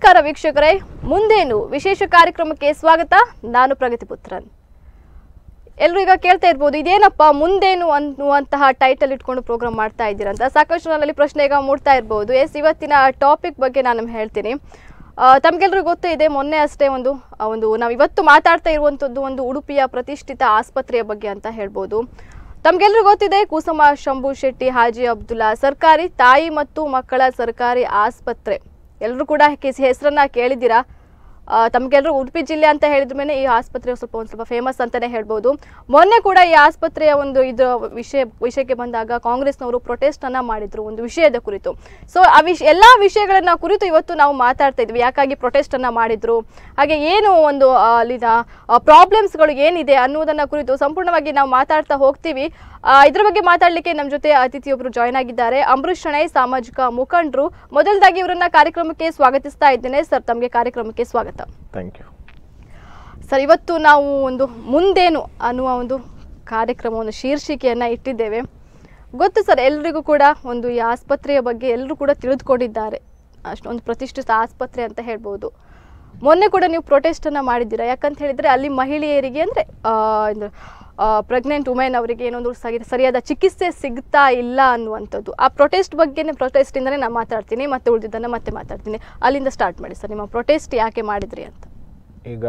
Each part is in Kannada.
ನಮಸ್ಕಾರ ವೀಕ್ಷಕರೇ ಮುಂದೇನು ವಿಶೇಷ ಕಾರ್ಯಕ್ರಮಕ್ಕೆ ಸ್ವಾಗತ ನಾನು ಪ್ರಗತಿ ಪುತ್ರನ್ ಎಲ್ಲರೂ ಈಗ ಕೇಳ್ತಾ ಇರ್ಬೋದು ಇದೇನಪ್ಪ ಮುಂದೇನು ಅನ್ನುವಂತಹ ಟೈಟಲ್ ಇಟ್ಕೊಂಡು ಪ್ರೋಗ್ರಾಮ್ ಮಾಡ್ತಾ ಇದ್ದೀರಂತ ಸಾಕಷ್ಟು ಜನರಲ್ಲಿ ಪ್ರಶ್ನೆ ಈಗ ಮೂಡ್ತಾ ಇರ್ಬೋದು ಎಸ್ ಇವತ್ತಿನ ಟಾಪಿಕ್ ಬಗ್ಗೆ ನಾನು ಹೇಳ್ತೀನಿ ಆ, ತಮ್ಗೆಲ್ರಿಗೂ ಗೊತ್ತೇ ಇದೆ ಮೊನ್ನೆ ಅಷ್ಟೇ ಒಂದು ಆ, ಒಂದು ನಾವು ಇವತ್ತು ಮಾತಾಡ್ತಾ ಇರುವಂಥದ್ದು ಒಂದು ಉಡುಪಿಯ ಪ್ರತಿಷ್ಠಿತ ಆಸ್ಪತ್ರೆಯ ಬಗ್ಗೆ ಅಂತ ಹೇಳ್ಬೋದು ತಮ್ಗೆಲ್ರಿಗೂ ಗೊತ್ತಿದೆ ಕುಸುಮ ಶಂಭು ಶೆಟ್ಟಿ ಹಾಜಿ ಅಬ್ದುಲ್ಲಾ ಸರ್ಕಾರಿ ತಾಯಿ ಮತ್ತು ಮಕ್ಕಳ ಸರ್ಕಾರಿ ಆಸ್ಪತ್ರೆ ಎಲ್ಲರೂ ಕೂಡ ಕಿಸ್- ಹೆಸರನ್ನ ಕೇಳಿದ್ದೀರಾ ಆ, ತಮ್ಗೆಲ್ರು ಉಡುಪಿ ಜಿಲ್ಲೆ ಅಂತ ಹೇಳಿದ ಮೇಲೆ ಈ ಆಸ್ಪತ್ರೆ ಸ್ವಲ್ಪ ಒಂದು ಸ್ವಲ್ಪ ಫೇಮಸ್ ಅಂತಾನೆ ಹೇಳ್ಬೋದು ಮೊನ್ನೆ ಕೂಡ ಈ ಆಸ್ಪತ್ರೆಯ ಒಂದು ಇದು ವಿಷಯ ವಿಷಯಕ್ಕೆ ಬಂದಾಗ ಕಾಂಗ್ರೆಸ್ನವರು ಪ್ರೊಟೆಸ್ಟ್ ಅನ್ನ ಮಾಡಿದ್ರು ಒಂದು ವಿಷಯದ ಕುರಿತು ಸೊ ಆ ವಿಷ ಎಲ್ಲಾ ವಿಷಯಗಳನ್ನ ಕುರಿತು ಇವತ್ತು ನಾವು ಮಾತಾಡ್ತಾ ಇದ್ವಿ ಯಾಕಾಗಿ ಪ್ರೊಟೆಸ್ಟ್ ಅನ್ನ ಮಾಡಿದ್ರು ಹಾಗೆ ಏನು ಒಂದು ಆ, ಅಲ್ಲಿನ ಪ್ರಾಬ್ಲಮ್ಸ್ಗಳು ಏನಿದೆ ಅನ್ನೋದನ್ನ ಕುರಿತು ಸಂಪೂರ್ಣವಾಗಿ ನಾವು ಮಾತಾಡ್ತಾ ಹೋಗ್ತೀವಿ ಆ, ಇದ್ರ ಬಗ್ಗೆ ಮಾತಾಡ್ಲಿಕ್ಕೆ ನಮ್ಮ ಜೊತೆ ಅತಿಥಿಯೊಬ್ರು ಜಾಯ್ನ್ ಆಗಿದ್ದಾರೆ ಅಂಬರೀಶ್ ಶಣೈ ಸಾಮಾಜಿಕ ಮುಖಂಡರು ಮೊದಲದಾಗಿ ಇವರನ್ನ ಕಾರ್ಯಕ್ರಮಕ್ಕೆ ಸ್ವಾಗತಿಸ್ತಾ ಇದ್ದೇನೆ ಸರ್ ತಮಗೆ ಕಾರ್ಯಕ್ರಮಕ್ಕೆ ಸ್ವಾಗತ ಥ್ಯಾಂಕ್ ಯು ಸರ್ ಇವತ್ತು ನಾವು ಒಂದು ಮುಂದೇನು ಅನ್ನುವ ಒಂದು ಕಾರ್ಯಕ್ರಮವನ್ನು ಶೀರ್ಷಿಕೆಯನ್ನ ಇಟ್ಟಿದ್ದೇವೆ ಗೊತ್ತು ಸರ್ ಎಲ್ರಿಗೂ ಕೂಡ ಒಂದು ಈ ಆಸ್ಪತ್ರೆಯ ಬಗ್ಗೆ ಎಲ್ಲರೂ ಕೂಡ ತಿಳಿದುಕೊಂಡಿದ್ದಾರೆ ಅಷ್ಟೊಂದು ಪ್ರತಿಷ್ಠಿತ ಆಸ್ಪತ್ರೆ ಅಂತ ಹೇಳ್ಬೋದು ಮೊನ್ನೆ ಕೂಡ ನೀವು ಪ್ರೊಟೆಸ್ಟ್ ಅನ್ನ ಮಾಡಿದ್ದೀರಾ ಯಾಕಂತ ಹೇಳಿದ್ರೆ ಅಲ್ಲಿ ಮಹಿಳೆಯರಿಗೆ ಅಂದ್ರೆ ಪ್ರೆಗ್ನೆಂಟ್ ವುಮೆನ್ ಅವರಿಗೆ ಏನೊಂದು ಸರಿ- ಸರಿಯಾದ ಚಿಕಿತ್ಸೆ ಸಿಗ್ತಾ ಇಲ್ಲ ಅನ್ನುವಂಥದ್ದು ಆ ಪ್ರೊಟೆಸ್ಟ್ ಬಗ್ಗೆನೇ ಪ್ರೊಟೆಸ್ಟ್ ಇಂದನೇ ನಾನು ಮಾತಾಡ್ತೀನಿ ಮತ್ತೆ ಉಳಿದಿದ್ದನ್ನ ಮತ್ತೆ ಮಾತಾಡ್ತೀನಿ ಅಲ್ಲಿಂದ ಸ್ಟಾರ್ಟ್ ಮಾಡಿ ಸರ್ ನಿಮ್ಮ ಪ್ರೊಟೆಸ್ಟ್ ಯಾಕೆ ಮಾಡಿದ್ರಿ ಅಂತ ಈಗ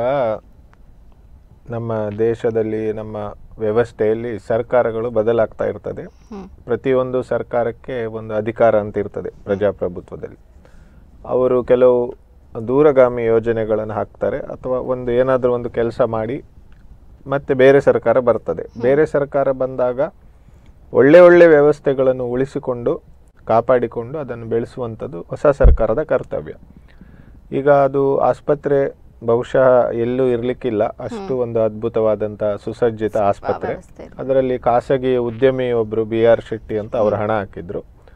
ನಮ್ಮ ದೇಶದಲ್ಲಿ ನಮ್ಮ ವ್ಯವಸ್ಥೆಯಲ್ಲಿ ಸರ್ಕಾರಗಳು ಬದಲಾಗ್ತಾ ಇರ್ತದೆ ಹ್ಮ್ ಪ್ರತಿಯೊಂದು ಸರ್ಕಾರಕ್ಕೆ ಒಂದು ಅಧಿಕಾರ ಅಂತ ಇರ್ತದೆ ಪ್ರಜಾಪ್ರಭುತ್ವದಲ್ಲಿ ಅವರು ಕೆಲವು ದೂರಗಾಮಿ ಯೋಜನೆಗಳನ್ನು ಹಾಕ್ತಾರೆ ಅಥವಾ ಒಂದು ಏನಾದರೂ ಒಂದು ಕೆಲಸ ಮಾಡಿ ಮತ್ತೆ ಬೇರೆ ಸರ್ಕಾರ ಬರ್ತದೆ ಬೇರೆ ಸರ್ಕಾರ ಬಂದಾಗ ಒಳ್ಳೆ ಒಳ್ಳೆ ವ್ಯವಸ್ಥೆಗಳನ್ನು ಉಳಿಸಿಕೊಂಡು ಕಾಪಾಡಿಕೊಂಡು ಅದನ್ನು ಬೆಳೆಸುವಂಥದ್ದು ಹೊಸ ಸರ್ಕಾರದ ಕರ್ತವ್ಯ ಈಗ ಅದು ಆಸ್ಪತ್ರೆ ಬಹುಶಃ ಎಲ್ಲೂ ಇರಲಿಕ್ಕಿಲ್ಲ ಅಷ್ಟು ಒಂದು ಅದ್ಭುತವಾದಂಥ ಸುಸಜ್ಜಿತ ಆಸ್ಪತ್ರೆ ವ್ಯವಸ್ಥೆ ಇದೆ. ಅದರಲ್ಲಿ ಖಾಸಗಿ ಉದ್ಯಮಿ ಒಬ್ಬರು ಬಿ ಆರ್ ಶೆಟ್ಟಿ ಅಂತ ಅವರು ಹಣ ಹಾಕಿದ್ರು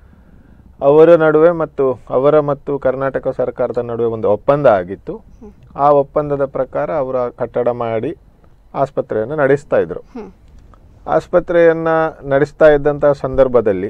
ಅವರ ನಡುವೆ ಮತ್ತು ಅವರ ಮತ್ತು ಕರ್ನಾಟಕ ಸರ್ಕಾರದ ನಡುವೆ ಒಂದು ಒಪ್ಪಂದ ಆಗಿತ್ತು ಆ ಒಪ್ಪಂದದ ಪ್ರಕಾರ ಅವರ ಕಟ್ಟಡ ಮಾಡಿ ಆಸ್ಪತ್ರೆಯನ್ನು ನಡೆಸ್ತಾ ಇದ್ರು ಹ್ಮ್ ಆಸ್ಪತ್ರೆಯನ್ನ ನಡೆಸ್ತಾ ಇದ್ದಂತಹ ಸಂದರ್ಭದಲ್ಲಿ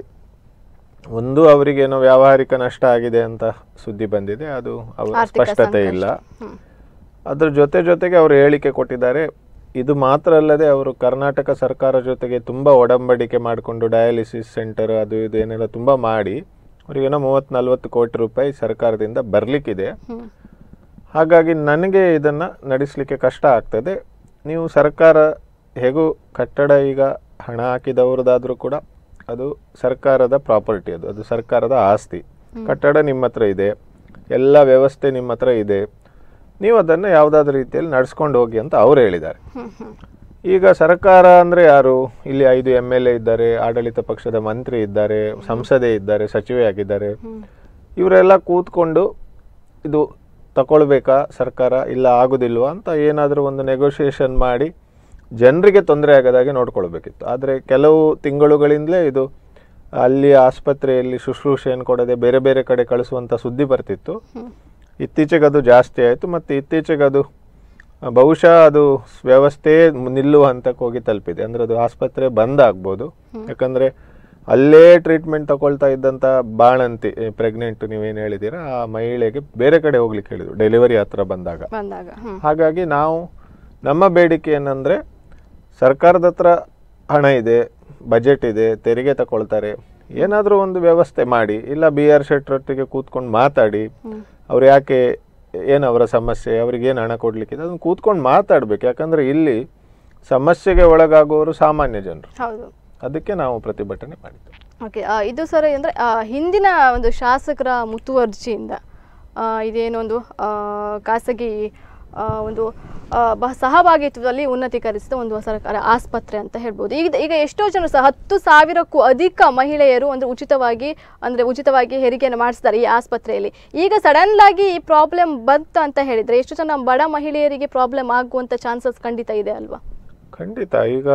ಒಂದು ಅವರಿಗೇನೋ ವ್ಯಾವಹಾರಿಕ ನಷ್ಟ ಆಗಿದೆ ಅಂತ ಸುದ್ದಿ ಬಂದಿದೆ ಅದು ಅವರ ಆರ್ಥಿಕ ಸ್ಪಷ್ಟತೆ ಸಂಕಷ್ಟ. ಇಲ್ಲ ಹ್ಮ್ ಅದ್ರ ಜೊತೆ ಜೊತೆಗೆ ಅವರು ಹೇಳಿಕೆ ಕೊಟ್ಟಿದ್ದಾರೆ ಇದು ಮಾತ್ರ ಅಲ್ಲದೆ ಅವರು ಕರ್ನಾಟಕ ಸರ್ಕಾರ ಜೊತೆಗೆ ತುಂಬ ಒಡಂಬಡಿಕೆ ಮಾಡಿಕೊಂಡು ಡಯಾಲಿಸಿಸ್ ಸೆಂಟರ್ ಅದು ಇದು ಏನೆಲ್ಲ ತುಂಬ ಮಾಡಿ ಅವರಿಗೇನೋ ಮೂವತ್ತು ನಲ್ವತ್ತು ಕೋಟಿ ರೂಪಾಯಿ ಸರ್ಕಾರದಿಂದ ಬರಲಿಕ್ಕಿದೆ ಹ್ಮ್ ಹಾಗಾಗಿ ನನಗೆ ಇದನ್ನು ನಡೆಸಲಿಕ್ಕೆ ಕಷ್ಟ ಆಗ್ತದೆ ನೀವು ಸರ್ಕಾರ ಹೇಗೂ ಕಟ್ಟಡ ಈಗ ಹಣ ಹಾಕಿದವ್ರದ್ದಾದರೂ ಕೂಡ ಅದು ಸರ್ಕಾರದ ಪ್ರಾಪರ್ಟಿ ಅದು ಅದು ಸರ್ಕಾರದ ಆಸ್ತಿ ಕಟ್ಟಡ ನಿಮ್ಮ ಹತ್ರ ಇದೆ ಎಲ್ಲ ವ್ಯವಸ್ಥೆ ನಿಮ್ಮ ಹತ್ರ ಇದೆ ನೀವು ಅದನ್ನು ಯಾವುದಾದ್ರೂ ರೀತಿಯಲ್ಲಿ ನಡ್ಸ್ಕೊಂಡು ಹೋಗಿ ಅಂತ ಅವ್ರು ಹೇಳಿದ್ದಾರೆ ಹ್ಮ್ ಹ್ಮ್ ಈಗ ಸರ್ಕಾರ ಅಂದರೆ ಯಾರು ಇಲ್ಲಿ ಐದು ಎಮ್ ಎಲ್ ಎ ಇದ್ದಾರೆ ಆಡಳಿತ ಪಕ್ಷದ ಮಂತ್ರಿ ಇದ್ದಾರೆ ಸಂಸದೆ ಇದ್ದಾರೆ ಸಚಿವೆ ಆಗಿದ್ದಾರೆ ಹ್ಮ್ ಇವರೆಲ್ಲ ಕೂತ್ಕೊಂಡು ಇದು ತಗೊಳ್ಬೇಕಾ ಸರ್ಕಾರ ಇಲ್ಲ ಆಗುದಿಲ್ವಾ ಅಂತ ಏನಾದರೂ ಒಂದು ನೆಗೋಷಿಯೇಷನ್ ಮಾಡಿ ಜನರಿಗೆ ತೊಂದರೆ ಆಗದಾಗೆ ನೋಡ್ಕೊಳ್ಬೇಕಿತ್ತು ಆದರೆ ಕೆಲವು ತಿಂಗಳುಗಳಿಂದಲೇ ಇದು ಅಲ್ಲಿ ಆಸ್ಪತ್ರೆಯಲ್ಲಿ ಶುಶ್ರೂಷೆಯನ್ನು ಕೊಡದೆ ಬೇರೆ ಬೇರೆ ಕಡೆ ಕಳಿಸುವಂಥ ಸುದ್ದಿ ಬರ್ತಿತ್ತು ಹ್ಮ್ ಇತ್ತೀಚೆಗೆ ಅದು ಜಾಸ್ತಿ ಆಯಿತು ಮತ್ತು ಇತ್ತೀಚೆಗೆ ಅದು ಆ, ಬಹುಶಃ ಅದು ವ್ಯವಸ್ಥೆ ನಿಲ್ಲುವ ಹಂತಕ್ಕೆ ಹೋಗಿ ತಲುಪಿದೆ ಅಂದರೆ ಅದು ಆಸ್ಪತ್ರೆ ಬಂದ್ ಆಗ್ಬೋದು ಯಾಕಂದರೆ ಅಲ್ಲೇ ಟ್ರೀಟ್ಮೆಂಟ್ ತಗೊಳ್ತಾ ಇದ್ದಂಥ ಬಾಣಂತಿ ಪ್ರೆಗ್ನೆಂಟ್ ನೀವೇನು ಹೇಳಿದ್ದೀರಾ ಆ ಮಹಿಳೆಗೆ ಬೇರೆ ಕಡೆ ಹೋಗ್ಲಿಕ್ಕೆ ಹೇಳಿದ್ರು ಡೆಲಿವರಿ ಹತ್ರ ಬಂದಾಗ ಬಂದಾಗ ಹ್ಮ್ ಹಾಗಾಗಿ ನಾವು ನಮ್ಮ ಬೇಡಿಕೆ ಏನಂದರೆ ಸರ್ಕಾರದ ಹತ್ರ ಹಣ ಇದೆ ಬಜೆಟ್ ಇದೆ ತೆರಿಗೆ ತಗೊಳ್ತಾರೆ ಏನಾದರೂ ಒಂದು ವ್ಯವಸ್ಥೆ ಮಾಡಿ ಇಲ್ಲ ಬಿ ಆರ್ ಶೆಟ್ರೊಟ್ಟಿಗೆ ಕೂತ್ಕೊಂಡು ಮಾತಾಡಿ ಹ್ಮ್ ಅವ್ರು ಯಾಕೆ ಏನು ಅವರ ಸಮಸ್ಯೆ ಅವ್ರಿಗೆ ಏನು ಹಣ ಕೊಡ್ಲಿಕ್ಕಿದೆ ಅದನ್ನು ಕೂತ್ಕೊಂಡು ಮಾತಾಡ್ಬೇಕು ಯಾಕಂದರೆ ಇಲ್ಲಿ ಸಮಸ್ಯೆಗೆ ಒಳಗಾಗುವವರು ಸಾಮಾನ್ಯ ಜನರು ಹೌದು ಅದಕ್ಕೆ ನಾವು ಪ್ರತಿಭಟನೆ ಮಾಡಿದ್ದೇವೆ ಓಕೆ ಇದು ಸರ್ ಅಂದರೆ ಹಿಂದಿನ ಒಂದು ಶಾಸಕರ ಮುತುವರ್ಜಿಯಿಂದ ಆ, ಇದೇನೊಂದು ಆ, ಖಾಸಗಿ ಆ, ಒಂದು ಆ, ಬಹ ಸಹಭಾಗಿತ್ವದಲ್ಲಿ ಉನ್ನತೀಕರಿಸಿದ ಒಂದು ಸರ್ಕಾರ ಆಸ್ಪತ್ರೆ ಅಂತ ಹೇಳ್ಬೋದು ಈಗ ಈಗ ಎಷ್ಟೋ ಜನ ಸಹ ಹತ್ತು ಸಾವಿರಕ್ಕೂ ಅಧಿಕ ಮಹಿಳೆಯರು ಅಂದರೆ ಉಚಿತವಾಗಿ ಅಂದರೆ ಉಚಿತವಾಗಿ ಹೆರಿಗೆಯನ್ನು ಮಾಡಿಸ್ತಾರೆ ಈ ಆಸ್ಪತ್ರೆಯಲ್ಲಿ ಈಗ ಸಡನ್ ಆಗಿ ಈ ಪ್ರಾಬ್ಲಮ್ ಬಂತು ಅಂತ ಹೇಳಿದರೆ ಎಷ್ಟು ಜನ ಬಡ ಮಹಿಳೆಯರಿಗೆ ಪ್ರಾಬ್ಲಮ್ ಆಗುವಂಥ ಚಾನ್ಸಸ್ ಖಂಡಿತ ಇದೆ ಅಲ್ವಾ ಖಂಡಿತ ಈಗ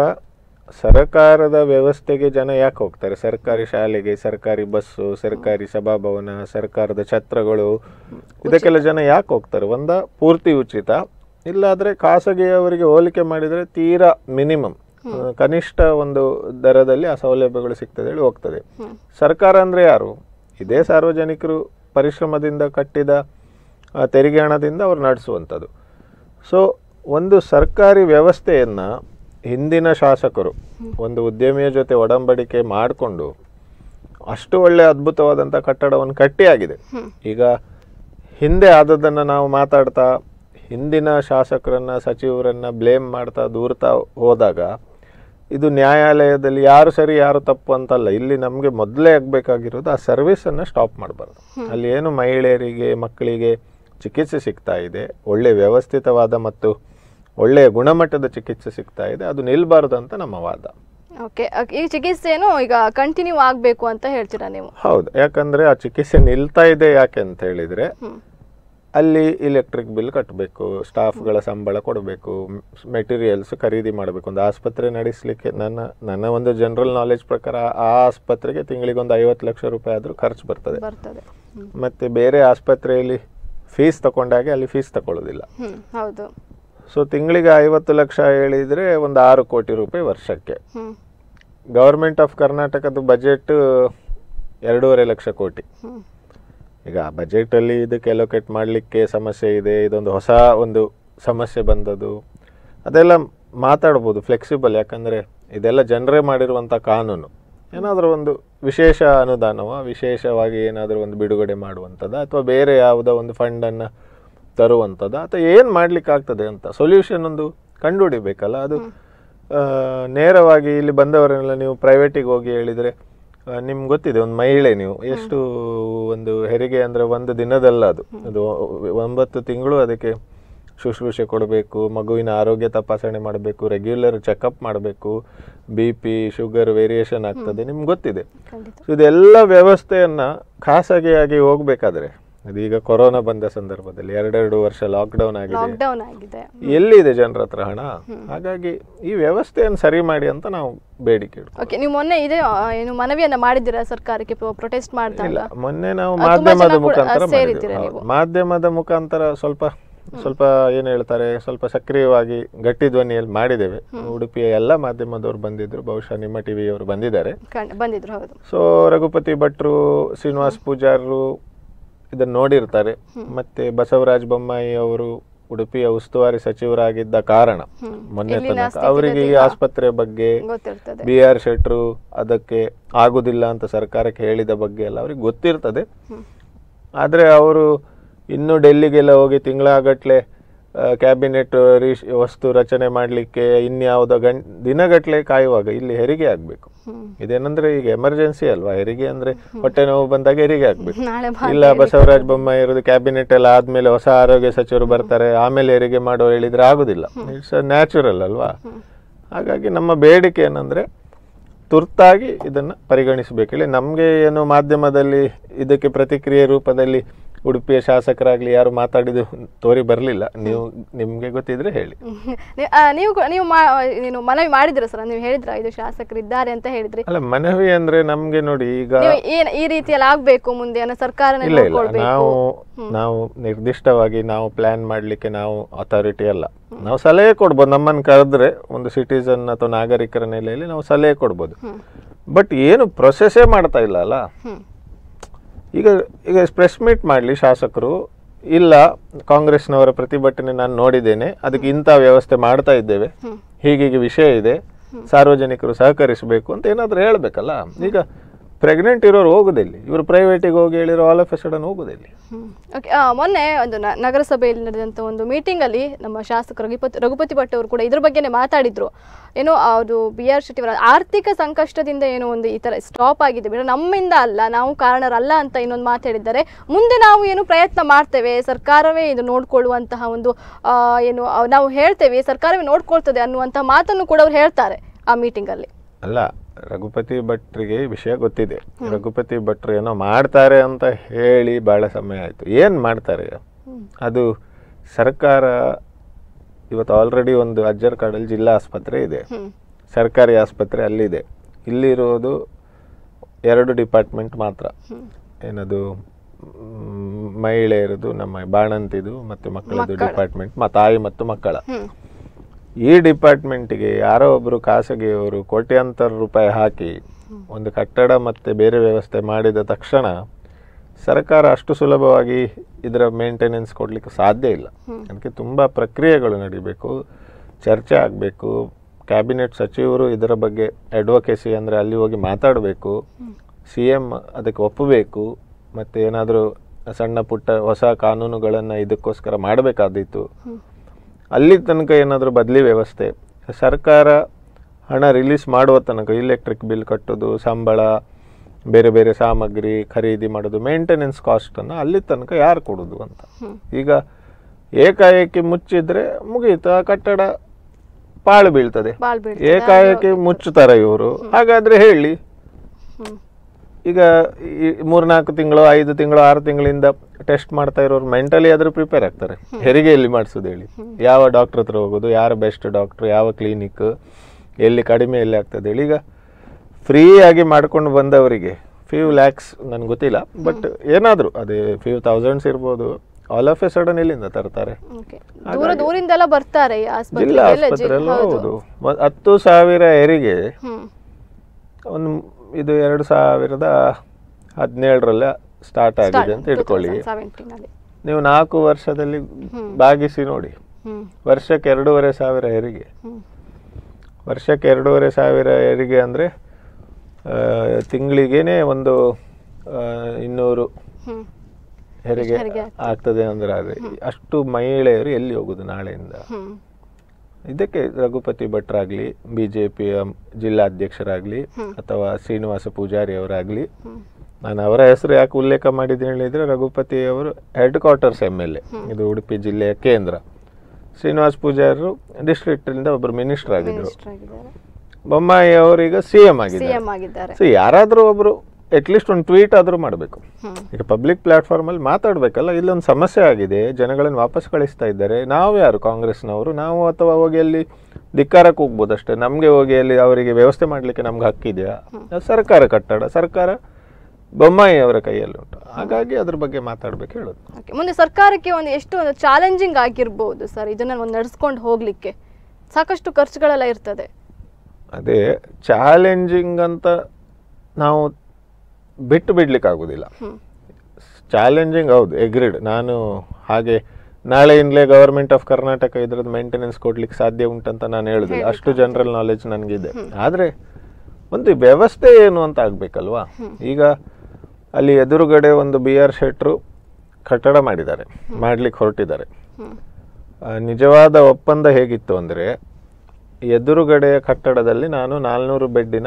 ಸರ್ಕಾರದ ವ್ಯವಸ್ಥೆಗೆ ಜನ ಯಾಕೆ ಹೋಗ್ತಾರೆ ಸರ್ಕಾರಿ ಶಾಲೆಗೆ ಸರ್ಕಾರಿ ಬಸ್ಸು ಸರ್ಕಾರಿ ಸಭಾಭವನ ಸರ್ಕಾರದ ಛತ್ರಗಳು ಇದಕ್ಕೆಲ್ಲ ಜನ ಯಾಕೆ ಹೋಗ್ತಾರೆ ಒಂದ ಪೂರ್ತಿ ಉಚಿತ ಇಲ್ಲಾದ್ರೆ ಖಾಸಗಿಯವರಿಗೆ ಹೋಲಿಕೆ ಮಾಡಿದರೆ ತೀರಾ ಮಿನಿಮಮ್ ಕನಿಷ್ಠ ಒಂದು ದರದಲ್ಲಿ ಆ ಸೌಲಭ್ಯಗಳು ಸಿಗ್ತದೆ ಹೇಳಿ ಹೋಗ್ತದೆ ಹ್ಮ್. ಸರ್ಕಾರ ಅಂದ್ರೆ ಯಾರು ಇದೇ ಸಾರ್ವಜನಿಕರು ಪರಿಶ್ರಮದಿಂದ ಕಟ್ಟಿದ ಆ ತೆರಿಗೆ ಹಣದಿಂದ ಅವ್ರು ನಡೆಸುವಂಥದ್ದು ಸೊ ಒಂದು ಸರ್ಕಾರಿ ವ್ಯವಸ್ಥೆಯನ್ನು ಹಿಂದಿನ ಶಾಸಕರು ಒಂದು ಉದ್ಯಮಿಯ ಜೊತೆ ಒಡಂಬಡಿಕೆ ಮಾಡಿಕೊಂಡು ಅಷ್ಟು ಒಳ್ಳೆ ಅದ್ಭುತವಾದಂಥ ಕಟ್ಟಡವನ್ನು ಕಟ್ಟಿಯಾಗಿದೆ ಈಗ ಹಿಂದೆ ಆದದ್ದನ್ನು ನಾವು ಮಾತಾಡ್ತಾ ಹಿಂದಿನ ಶಾಸಕರನ್ನ ಸಚಿವರನ್ನ ಬ್ಲೇಮ್ ಮಾಡ್ತಾ ದೂರ್ತಾ ಹೋದಾಗ ಇದು ನ್ಯಾಯಾಲಯದಲ್ಲಿ ಯಾರು ಸರಿ ಯಾರು ತಪ್ಪು ಅಂತಲ್ಲ ಇಲ್ಲಿ ನಮಗೆ ಮೊದಲೇ ಆಗಬೇಕಾಗಿರೋದು ಆ ಸರ್ವಿಸನ್ನು ಸ್ಟಾಪ್ ಮಾಡಬಾರ್ದು ಅಲ್ಲಿ ಏನು ಮಹಿಳೆಯರಿಗೆ ಮಕ್ಕಳಿಗೆ ಚಿಕಿತ್ಸೆ ಸಿಗ್ತಾ ಇದೆ ಒಳ್ಳೆ ವ್ಯವಸ್ಥಿತವಾದ ಮತ್ತು ಒಳ್ಳೆಯ ಗುಣಮಟ್ಟದ ಚಿಕಿತ್ಸೆ ಸಿಗ್ತಾ ಇದೆ ಅದು ನಿಲ್ಬಾರ್ದು ಅಂತ ನಮ್ಮ ವಾದ ಓಕೆ ಈ ಚಿಕಿತ್ಸೆನು ಈಗ ಕಂಟಿನ್ಯೂ ಆಗಬೇಕು ಅಂತ ಹೇಳ್ತೀರಾ ನೀವು ಹೌದು ಯಾಕಂದ್ರೆ ಆ ಚಿಕಿತ್ಸೆ ನಿಲ್ತಾ ಇದೆ ಯಾಕೆ ಅಂತ ಹೇಳಿದ್ರೆ ಹ್ಮ್. ಅಲ್ಲಿ ಇಲೆಕ್ಟ್ರಿಕ್ ಬಿಲ್ ಕಟ್ಟಬೇಕು ಸ್ಟಾಫ್ಗಳ ಸಂಬಳ ಕೊಡಬೇಕು ಮೆಟೀರಿಯಲ್ಸ್ ಖರೀದಿ ಮಾಡಬೇಕು ಒಂದು ಆಸ್ಪತ್ರೆ ನಡೆಸಲಿಕ್ಕೆ ನನ್ನ ನನ್ನ ಒಂದು ಜನರಲ್ ನಾಲೆಜ್ ಪ್ರಕಾರ ಆ ಆಸ್ಪತ್ರೆಗೆ ತಿಂಗಳಿಗೆ ಒಂದು ಐವತ್ತು ಲಕ್ಷ ರೂಪಾಯಿ ಆದರೂ ಖರ್ಚು ಬರ್ತದೆ ಬರ್ತದೆ ಹ್ಮ್. ಮತ್ತೆ ಬೇರೆ ಆಸ್ಪತ್ರೆಯಲ್ಲಿ ಫೀಸ್ ತಗೊಂಡಾಗೆ ಅಲ್ಲಿ ಫೀಸ್ ತಗೊಳ್ಳೋದಿಲ್ಲ ಹ್ಮ್ ಹೌದು ಸೊ ತಿಂಗಳಿಗೆ ಐವತ್ತು ಲಕ್ಷ ಹೇಳಿದರೆ ಒಂದು ಆರು ಕೋಟಿ ರೂಪಾಯಿ ವರ್ಷಕ್ಕೆ ಹ್ಮ್ ಗೌರ್ಮೆಂಟ್ ಆಫ್ ಕರ್ನಾಟಕದ ಬಜೆಟ್ ಎರಡೂವರೆ ಲಕ್ಷ ಕೋಟಿ ಹ್ಮ್ ಈಗ ಬಜೆಟಲ್ಲಿ ಇದಕ್ಕೆ ಅಲೋಕೇಟ್ ಮಾಡಲಿಕ್ಕೆ ಸಮಸ್ಯೆ ಇದೆ ಇದೊಂದು ಹೊಸ ಒಂದು ಸಮಸ್ಯೆ ಬಂದದ್ದು ಅದೆಲ್ಲ ಮಾತಾಡ್ಬೋದು ಫ್ಲೆಕ್ಸಿಬಲ್ ಯಾಕಂದರೆ ಇದೆಲ್ಲ ಜನರೇ ಮಾಡಿರುವಂಥ ಕಾನೂನು ಏನಾದರೂ ಒಂದು ವಿಶೇಷ ಅನುದಾನವ ವಿಶೇಷವಾಗಿ ಏನಾದರೂ ಒಂದು ಬಿಡುಗಡೆ ಮಾಡುವಂಥದ್ದು ಅಥವಾ ಬೇರೆ ಯಾವುದೋ ಒಂದು ಫಂಡನ್ನು ತರುವಂಥದ್ದು ಅಥವಾ ಏನು ಮಾಡ್ಲಿಕ್ಕಾಗ್ತದೆ ಅಂತ ಸೊಲ್ಯೂಷನ್ ಒಂದು ಕಂಡುಹಿಡಿಬೇಕಲ್ಲ ಅದು ಆ, ನೇರವಾಗಿ ಇಲ್ಲಿ ಬಂದವರನ್ನೆಲ್ಲ ನೀವು ಪ್ರೈವೇಟಿಗೆ ಹೋಗಿ ಹೇಳಿದರೆ ನಿಮ್ಗೆ ಗೊತ್ತಿದೆ ಒಂದು ಮಹಿಳೆ ನೀವು ಎಷ್ಟು ಒಂದು ಹೆರಿಗೆ ಅಂದರೆ ಒಂದು ದಿನದಲ್ಲ ಅದು ಅದು ಒಂಬತ್ತು ತಿಂಗಳು ಅದಕ್ಕೆ ಶುಶ್ರೂಷೆ ಕೊಡಬೇಕು ಮಗುವಿನ ಆರೋಗ್ಯ ತಪಾಸಣೆ ಮಾಡಬೇಕು ರೆಗ್ಯುಲರ್ ಚೆಕಪ್ ಮಾಡಬೇಕು ಬಿ ಪಿ ಶುಗರ್ ವೇರಿಯೇಷನ್ ಆಗ್ತದೆ ನಿಮ್ಗೆ ಗೊತ್ತಿದೆ ಖಂಡಿತ ಸೊ ಇದೆಲ್ಲ ವ್ಯವಸ್ಥೆಯನ್ನು ಖಾಸಗಿಯಾಗಿ ಹೋಗಬೇಕಾದ್ರೆ ಅದೀಗ ಕೊರೋನಾ ಬಂದ ಸಂದರ್ಭದಲ್ಲಿ ಎರಡೆರಡು ವರ್ಷ ಲಾಕ್ಡೌನ್ ಆಗಿದೆ ಲಾಕ್ಡೌನ್ ಆಗಿದೆ ಎಲ್ಲಿದೆ ಜನರ ಹತ್ರ ಹಣ ಹಾಗಾಗಿ ಈ ವ್ಯವಸ್ಥೆಯನ್ನು ಸರಿ ಮಾಡಿ ಅಂತ ನಾವು ಬೇಡಿಕೆ ಇಡ್ತೀವಿ ಓಕೆ ನೀವು ಮೊನ್ನೆ ಇದೇ ಆ, ಏನು ಮನವಿಯನ್ನ ಮಾಡಿದ್ದೀರಾ ಸರ್ಕಾರಕ್ಕೆ ಪ್ರೊಟೆಸ್ಟ್ ಮಾಡ್ತಾ ಇಲ್ಲ ಮೊನ್ನೆ ನಾವು ತುಂಬಾ ಮಾಧ್ಯಮದ ಜನ ಕೂಡ, ಮುಖಾಂತರ ಆ, ಸೇರಿದ್ದೀರಾ ಮಾಡಿದ್ವಿ. ನೀವು. ಹೌದು. ಮಾಧ್ಯಮದ ಮುಖಾಂತರ ಸ್ವಲ್ಪ ಸ್ವಲ್ಪ ಏನು ಹೇಳ್ತಾರೆ ಸ್ವಲ್ಪ ಸಕ್ರಿಯವಾಗಿ ಗಟ್ಟಿ ಧ್ವನಿಯಲ್ಲಿ ಮಾಡಿದ್ದೇವೆ ಉಡುಪಿಯ ಎಲ್ಲ ಮಾಧ್ಯಮದವರು ಬಂದಿದ್ರು ಬಹುಶಃ ನಿಮ್ಮ ಟಿವಿಯವರು ಬಂದಿದ್ದಾರೆ ಕಂಡ್- ಬಂದಿದ್ರು ಹೌದು ಸೊ ರಘುಪತಿ ಭಟ್ರು ಶ್ರೀನಿವಾಸ್ ಪೂಜಾರರು ಇದನ್ನು ನೋಡಿರ್ತಾರೆ ಮತ್ತೆ ಬಸವರಾಜ ಬೊಮ್ಮಾಯಿ ಅವರು ಉಡುಪಿಯ ಉಸ್ತುವಾರಿ ಸಚಿವರಾಗಿದ್ದ ಕಾರಣ ಮೊನ್ನೆ ಇಲ್ಲಿನ ತನಕ ಅವರಿಗೆ ಈ ಆಸ್ಪತ್ರೆ ಬಗ್ಗೆ ಗೊತ್ತಿರ್ತದೆ ಬಿ ಆರ್ ಶೆಟ್ರು ಅದಕ್ಕೆ ಆಗುದಿಲ್ಲ ಅಂತ ಸರ್ಕಾರಕ್ಕೆ ಹೇಳಿದ ಬಗ್ಗೆ ಎಲ್ಲ ಅವ್ರಿಗೆ ಗೊತ್ತಿರ್ತದೆ ಆದರೆ ಅವರು ಇನ್ನೂ ಡೆಲ್ಲಿಗೆಲ್ಲ ಹೋಗಿ ತಿಂಗಳಾಗಟ್ಲೆ ಕ್ಯಾಬಿನೆಟ್ ರೀಶ್ ವಸ್ತು ರಚನೆ ಮಾಡಲಿಕ್ಕೆ ಇನ್ಯಾವುದೋ ಗಂ ದಿನಗಟ್ಲೆ ಕಾಯುವಾಗ ಇಲ್ಲಿ ಹೆರಿಗೆ ಆಗಬೇಕು ಹ್ಮ್. ಇದೇನಂದ್ರೆ ಈಗ ಎಮರ್ಜೆನ್ಸಿ ಅಲ್ವಾ ಹೆರಿಗೆ ಅಂದ್ರೆ ಹೊಟ್ಟೆ ನೋವು ಬಂದಾಗ ಹೆರಿಗೆ ಆಗ್ಬೇಕು ನಾಳೆ ಬಾ ಇಲ್ಲ ಬಸವರಾಜ ಬೊಮ್ಮಾಯಿ ಇರೋದು ಕ್ಯಾಬಿನೆಟ್ ಎಲ್ಲ ಆದ್ಮೇಲೆ ಹೊಸ ಆರೋಗ್ಯ ಸಚಿವರು ಬರ್ತಾರೆ ಆಮೇಲೆ ಹೆರಿಗೆ ಮಾಡೋ ಹೇಳಿದ್ರೆ ಆಗುದಿಲ್ಲ ಇಟ್ಸ್ ನ್ಯಾಚುರಲ್ ಅಲ್ವಾ ಹಾಗಾಗಿ ನಮ್ಮ ಬೇಡಿಕೆ ಏನಂದ್ರೆ ತುರ್ತಾಗಿ ಇದನ್ನ ಪರಿಗಣಿಸಬೇಕು ಹೇಳಿ ನಮಗೆ ಏನು ಮಾಧ್ಯಮದಲ್ಲಿ ಇದಕ್ಕೆ ಪ್ರತಿಕ್ರಿಯೆ ರೂಪದಲ್ಲಿ ಉಡುಪಿಯ ಶಾಸಕರಾಗ್ಲಿ ಯಾರು ಮಾತಾಡಿದ್ದು ತೋರಿ ಬರಲಿಲ್ಲ ನೀವು ನಿಮ್ಗೆ ಗೊತ್ತಿದ್ರೆ ಹೇಳಿ ನೀ- ಆ, ನೀವು ಕೂ- ನೀವು ಮಾ- ನೀನು ಮನವಿ ಮಾಡಿದ್ರ ಸರ್ ನೀವು ಹೇಳಿದ್ರ ಇದು ಶಾಸಕರು ಇದ್ದಾರೆ ಅಂತ ಹೇಳಿದ್ರಿ ಅಲ್ಲ ಮನವಿ ಅಂದ್ರೆ ನಮ್ಗೆ ನೋಡಿ ಈಗ ನೀವು ಏನ್ ಈ ರೀತಿಯಲ್ಲಿ ಆಗ್ಬೇಕು ಮುಂದೆ ಅನ್ನೋ ಸರ್ಕಾರನೇ ಇಲ್ಲ ಇಲ್ಲ ನೋಡ್ಕೊಳ್ಬೇಕು ನಾವು ನಾವು ನಿರ್ದಿಷ್ಟವಾಗಿ ನಾವು ಪ್ಲಾನ್ ಮಾಡಲಿಕ್ಕೆ ನಾವು ಅಥಾರಿಟಿ ಅಲ್ಲ ನಾವು ಸಲಹೆ ಕೊಡ್ಬೋದು ನಮ್ಮನ್ನು ಕರೆದ್ರೆ ಒಂದು ಸಿಟಿಸನ್ ಅಥವಾ ನಾಗರಿಕರ ನೆಲೆಯಲ್ಲಿ ನಾವು ಸಲಹೆ ಕೊಡ್ಬೋದು ಬಟ್ ಏನು ಪ್ರೊಸೆಸ್ಸೇ ಮಾಡ್ತಾ ಇಲ್ಲ ಅಲ್ಲ ಹ್ಮ್ ಈಗ ಈಗ ಪ್ರೆಸ್ ಮೀಟ್ ಮಾಡಲಿ ಶಾಸಕರು ಇಲ್ಲ ಕಾಂಗ್ರೆಸ್ನವರ ಪ್ರತಿಭಟನೆ ನಾನು ನೋಡಿದ್ದೇನೆ ಅದಕ್ಕೆ ಇಂಥ ವ್ಯವಸ್ಥೆ ಮಾಡ್ತಾ ಇದ್ದೇವೆ ಹೀಗೀಗೆ ವಿಷಯ ಇದೆ ಸಾರ್ವಜನಿಕರು ಸಹಕರಿಸಬೇಕು ಅಂತ ಏನಾದರೂ ಹೇಳಬೇಕಲ್ಲ ಈಗ ಪ್ರೆಗ್ನೆಂಟ್ ಇರೋರು ಹೋಗುದಿಲ್ಲಿ ಇವರು ಪ್ರೈವೇಟಿಗೆ ಹೋಗಿ ಹೇಳಿರೋ ಆಲ್ ಆಫ್ ಎ ಸಡನ್ ಹೋಗುದಿಲ್ಲಿ ಹ್ಮ್. ಓಕೆ ಆ, ಮೊನ್ನೆ ಒಂದು ನ- ನಗರಸಭೆಯಲ್ಲಿ ನಡೆದಂಥ ಒಂದು ಮೀಟಿಂಗ್ ಅಲ್ಲಿ ನಮ್ಮ ಶಾಸಕ ರಘುಪತಿ ರಘುಪತಿ ಭಟ್ ಅವರು ಕೂಡ ಇದ್ರ ಬಗ್ಗೆನೇ ಮಾತಾಡಿದ್ರು ಏನೋ ಅದು ಬಿ ಆರ್ ಶೆಟ್ಟಿ ಅವರ ಆರ್ಥಿಕ ಸಂಕಷ್ಟದಿಂದ ಏನೋ ಒಂದು ಈ ತರ ಸ್ಟಾಪ್ ಆಗಿದೆ ಬಿಡ ನಮ್ಮಿಂದ ಅಲ್ಲ ನಾವು ಕಾರಣರಲ್ಲ ಅಂತ ಇನ್ನೊಂದು ಮಾತಾಡಿದ್ದಾರೆ ಮುಂದೆ ನಾವು ಏನು ಪ್ರಯತ್ನ ಮಾಡ್ತೇವೆ ಸರ್ಕಾರವೇ ಇದು ನೋಡ್ಕೊಳ್ಳುವಂತಹ ಒಂದು ಆ, ಏನು ಆ, ನಾವು ಹೇಳ್ತೇವೆ ಸರ್ಕಾರವೇ ನೋಡ್ಕೊಳ್ತದೆ ಅನ್ನುವಂತಹ ಮಾತನ್ನು ಕೂಡ ಅವ್ರು ಹೇಳ್ತಾರೆ ಆ ಮೀಟಿಂಗ್ ಅಲ್ಲಿ ಅಲ್ಲ ರಘುಪತಿ ಭಟ್ರಿಗೆ ಈ ವಿಷಯ ಗೊತ್ತಿದೆ ರಘುಪತಿ ಭಟ್ರು ಏನೋ ಮಾಡ್ತಾರೆ ಅಂತ ಹೇಳಿ ಬಹಳ ಸಮಯ ಆಯ್ತು ಏನ್ ಮಾಡ್ತಾರೆ ಅದು ಸರ್ಕಾರ ಇವತ್ತು ಆಲ್ರೆಡಿ ಒಂದು ಅಜ್ಜರ್ ಕಾಡಲ್ಲಿ ಜಿಲ್ಲಾ ಆಸ್ಪತ್ರೆ ಇದೆ ಹ್ಮ್ ಸರ್ಕಾರಿ ಆಸ್ಪತ್ರೆ ಅಲ್ಲಿದೆ ಇಲ್ಲಿರೋದು ಎರಡು ಡಿಪಾರ್ಟ್ಮೆಂಟ್ ಮಾತ್ರ ಏನದು ಮ್, ಮಹಿಳೆಯರದು ನಮ್ಮ ಬಾಣಂತಿದು ಮತ್ತು ಮಕ್ಕಳದು ಡಿಪಾರ್ಟ್ಮೆಂಟ್ ಮ ತಾಯಿ ಮತ್ತು ಮಕ್ಕಳ ಹ್ಮ್ ಈ ಡಿಪಾರ್ಟ್ಮೆಂಟ್ಗೆ ಯಾರೋ ಒಬ್ಬರು ಖಾಸಗಿಯವರು ಕೋಟ್ಯಾಂತರ ರೂಪಾಯಿ ಹಾಕಿ ಒಂದು ಕಟ್ಟಡ ಮತ್ತೆ ಬೇರೆ ವ್ಯವಸ್ಥೆ ಮಾಡಿದ ತಕ್ಷಣ ಸರ್ಕಾರ ಅಷ್ಟು ಸುಲಭವಾಗಿ ಇದರ ಮೇಂಟೆನೆನ್ಸ್ ಕೊಡಲಿಕ್ಕೆ ಸಾಧ್ಯ ಇಲ್ಲ ಅದಕ್ಕೆ ತುಂಬ ಪ್ರಕ್ರಿಯೆಗಳು ನಡಿಬೇಕು ಚರ್ಚೆ ಆಗಬೇಕು ಕ್ಯಾಬಿನೆಟ್ ಸಚಿವರು ಇದರ ಬಗ್ಗೆ ಅಡ್ವೊಕೇಸಿ ಅಂದರೆ ಅಲ್ಲಿ ಹೋಗಿ ಮಾತಾಡಬೇಕು ಸಿ ಎಮ್ ಅದಕ್ಕೆ ಒಪ್ಪಬೇಕು ಮತ್ತು ಏನಾದರೂ ಸಣ್ಣ ಪುಟ್ಟ ಹೊಸ ಕಾನೂನುಗಳನ್ನು ಇದಕ್ಕೋಸ್ಕರ ಮಾಡಬೇಕಾದೀತು ಅಲ್ಲಿ ತನಕ ಏನಾದರೂ ಬದಲಿ ವ್ಯವಸ್ಥೆ ಸರ್ಕಾರ ಹಣ ರಿಲೀಸ್ ಮಾಡುವ ತನಕ ಇಲೆಕ್ಟ್ರಿಕ್ ಬಿಲ್ ಕಟ್ಟೋದು ಸಂಬಳ ಬೇರೆ ಬೇರೆ ಸಾಮಗ್ರಿ ಖರೀದಿ ಮಾಡೋದು ಮೇಂಟೆನೆನ್ಸ್ ಕಾಸ್ಟನ್ನು ಅಲ್ಲಿ ತನಕ ಯಾರು ಕೊಡೋದು ಅಂತ ಈಗ ಏಕಾಏಕಿ ಮುಚ್ಚಿದ್ರೆ ಮುಗೀತು ಆ ಕಟ್ಟಡ ಪಾಳು ಬೀಳ್ತದೆ ಬಾಳ್ ಬೀಳ್ ಏಕಾಏಕಿ ಮುಚ್ಚುತ್ತಾರೆ ಇವರು ಹಾಗಾದ್ರೆ ಹೇಳಿ ಹ್ಮ್ ಈಗ ಈ ಮೂರ್ನಾಲ್ಕು ತಿಂಗಳು ಐದು ತಿಂಗಳು ಆರು ತಿಂಗಳಿಂದ ಟೆಸ್ಟ್ ಮಾಡ್ತಾ ಇರೋರು ಮೆಂಟಲಿ ಆದ್ರೂ ಪ್ರಿಪೇರ್ ಆಗ್ತಾರೆ ಹೆರಿಗೆಯಲ್ಲಿ ಮಾಡಿಸೋದು ಹೇಳಿ ಯಾವ ಡಾಕ್ಟರ್ ಹತ್ರ ಹೋಗೋದು ಯಾರು ಬೆಸ್ಟ್ ಡಾಕ್ಟರ್ ಯಾವ ಕ್ಲಿನಿಕ್ ಎಲ್ಲಿ ಕಡಿಮೆ ಎಲ್ಲಿ ಆಗ್ತದೆ ಹೇಳಿ ಈಗ ಫ್ರೀ ಆಗಿ ಮಾಡ್ಕೊಂಡು ಬಂದವರಿಗೆ ಫ್ಯೂ ಲ್ಯಾಕ್ಸ್ ನನ್ಗೆ ಗೊತ್ತಿಲ್ಲ ಬಟ್ ಏನಾದರೂ ಅದೇ ಫ್ಯೂ ತೌಸಂಡ್ಸ್ ಇರ್ಬೋದು ಆಲ್ ಆಫ್ ಎ ಸಡನ್ ಎಲ್ಲಿಂದ ತರ್ತಾರೆ ಓಕೆ ದೂರ ದೂರಿಂದೆಲ್ಲ ಬರ್ತಾರೆ ಈ ಜಿಲ್ಲಾ ಆಸ್ಪತ್ರೆಗೆ ಎಲ್ಲ ಜಿ- ಆಸ್ಪತ್ರೆ ಎಲ್ಲ ಹೌದು ಹೌದು ಮ- ಹತ್ತು ಸಾವಿರ ಹೆರಿಗೆ ಹ್ಮ್ ಒಂದು ಇದು ಎರಡು ಸಾವಿರದ ಹದಿನೇಳರಲ್ಲ ಸ್ಟಾರ್ಟ್ ಆಗಿದೆ ಅಂತ ಇಟ್ಕೊಳ್ಳಿ ಸೆವೆಂಟೀನ್ ಅಲ್ಲಿ ನೀವು ನಾಲ್ಕು ವರ್ಷದಲ್ಲಿ ಭಾಗಿಸಿ ನೋಡಿ ಹ್ಮ್ ವರ್ಷಕ್ಕೆ ಎರಡೂವರೆ ಸಾವಿರ ಹೆರಿಗೆ ಹ್ಮ್ ವರ್ಷಕ್ಕೆ ಎರಡೂವರೆ ಸಾವಿರ ಹೆರಿಗೆ ಅಂದರೆ ತಿಂಗಳಿಗೇನೆ ಒಂದು ಆ, ಇನ್ನೂರು ಹ್ಮ್ ಹೆರಿಗೆ ಹೆರಿಗೆ ಆಗ್ತದೆ ಅಂದ್ರೆ ಅದೇ ಅಷ್ಟು ಮಹಿಳೆಯರು ಎಲ್ಲಿ ಹೋಗುದು ನಾಳೆಯಿಂದ ಹ್ಮ್ ಇದಕ್ಕೆ ರಘುಪತಿ ಭಟ್ರಾಗ್ಲಿ ಬಿ ಜೆ ಪಿಯ ಜಿಲ್ಲಾಧ್ಯಕ್ಷರಾಗಲಿ ಅಥವಾ ಶ್ರೀನಿವಾಸ ಪೂಜಾರಿ ಅವರಾಗಲಿ ನಾನು ಅವರ ಹೆಸರು ಯಾಕೆ ಉಲ್ಲೇಖ ಮಾಡಿದ್ದೀನಿ ಹೇಳಿದರೆ ರಘುಪತಿ ಅವರು headquarters M L A ಇದು ಉಡುಪಿ ಜಿಲ್ಲೆಯ ಕೇಂದ್ರ ಶ್ರೀನಿವಾಸ ಪೂಜಾರರು ಡಿಸ್ಟ್ರಿಕ್ಟಿಂದ ಒಬ್ಬರು ಮಿನಿಸ್ಟರ್ ಆಗಿದ್ರು ಮಿನಿಸ್ಟರ್ ಆಗಿದ್ದಾರೆ ಬೊಮ್ಮಾಯಿ ಅವರೀಗ ಸಿ ಎಂ ಆಗಿದ್ದಾರೆ ಸಿಎಂ ಆಗಿದ್ದಾರೆ ಸೊ ಯಾರಾದರೂ ಒಬ್ಬರು ಅಟ್ಲೀಸ್ಟ್ ಒಂದು ಟ್ವೀಟ್ ಆದರೂ ಮಾಡಬೇಕು ಹ್ಮ್ ಈಗ ಪಬ್ಲಿಕ್ ಪ್ಲಾಟ್ಫಾರ್ಮಲ್ಲಿ ಮಾತಾಡಬೇಕಲ್ಲ ಇಲ್ಲೊಂದು ಸಮಸ್ಯೆ ಆಗಿದೆ ಜನಗಳನ್ನು ವಾಪಸ್ ಕಳಿಸ್ತಾ ಇದ್ದಾರೆ ನಾವು ಯಾರು ಕಾಂಗ್ರೆಸ್ನವರು ನಾವು ಅಥವಾ ಹೋಗಿ ಅಲ್ಲಿ ಧಿಕ್ಕಾರಕ್ಕೆ ಹೋಗ್ಬೋದು ಅಷ್ಟೇ ನಮಗೆ ಹೋಗಿ ಅಲ್ಲಿ ಅವರಿಗೆ ವ್ಯವಸ್ಥೆ ಮಾಡಲಿಕ್ಕೆ ನಮ್ಗೆ ಹಕ್ಕಿದೆಯಾ ಅದು ಸರ್ಕಾರ ಕಟ್ಟಡ ಸರ್ಕಾರ ಬೊಮ್ಮಾಯಿ ಅವರ ಕೈಯಲ್ಲಿ ಉಂಟು ಹಾಗಾಗಿ ಅದ್ರ ಬಗ್ಗೆ ಮಾತಾಡ್ಬೇಕು ಹೇಳೋದು ಓಕೆ ಮುಂದೆ ಸರ್ಕಾರಕ್ಕೆ ಒಂದು ಎಷ್ಟು ಒಂದು ಚಾಲೆಂಜಿಂಗ್ ಆಗಿರ್ಬೋದು ಸರ್ ಇದನ್ನ ಒಂದು ನಡೆಸ್ಕೊಂಡು ಹೋಗ್ಲಿಕ್ಕೆ ಸಾಕಷ್ಟು ಖರ್ಚುಗಳೆಲ್ಲ ಇರ್ತದೆ ಅದೇ ಚಾಲೆಂಜಿಂಗ್ ಅಂತ ನಾವು ಬಿಟ್ಟು ಬಿಡ್ಲಿಕ್ಕೆ ಆಗೋದಿಲ್ಲ ಹ್ಮ್ ಚಾಲೆಂಜಿಂಗ್ ಹೌದು ಎಗ್ರಿಡ್ ನಾನು ಹಾಗೆ ನಾಳೆಯಿಂದಲೇ ಗವರ್ಮೆಂಟ್ ಆಫ್ ಕರ್ನಾಟಕ ಇದ್ರದ್ದು ಮೇಂಟೆನೆನ್ಸ್ ಕೊಡ್ಲಿಕ್ಕೆ ಸಾಧ್ಯ ಉಂಟಂತ ನಾನು ಹೇಳುದಿಲ್ಲ ಅಷ್ಟು ಜನರಲ್ ನಾಲೆಜ್ ನನಗಿದೆ ಆದರೆ ಒಂದು ವ್ಯವಸ್ಥೆ ಏನು ಅಂತ ಆಗ್ಬೇಕಲ್ವಾ ಈಗ ಅಲ್ಲಿ ಎದುರುಗಡೆ ಒಂದು ಬಿ ಆರ್ ಶೆಟ್ರು ಕಟ್ಟಡ ಮಾಡಿದ್ದಾರೆ ಮಾಡ್ಲಿಕ್ಕೆ ಹೊರಟಿದ್ದಾರೆ ಹ್ಮ್ ಆ, ನಿಜವಾದ ಒಪ್ಪಂದ ಹೇಗಿತ್ತು ಅಂದರೆ ಎದುರುಗಡೆಯ ಕಟ್ಟಡದಲ್ಲಿ ನಾನು ನಾಲ್ನೂರು ಬೆಡ್ಡಿನ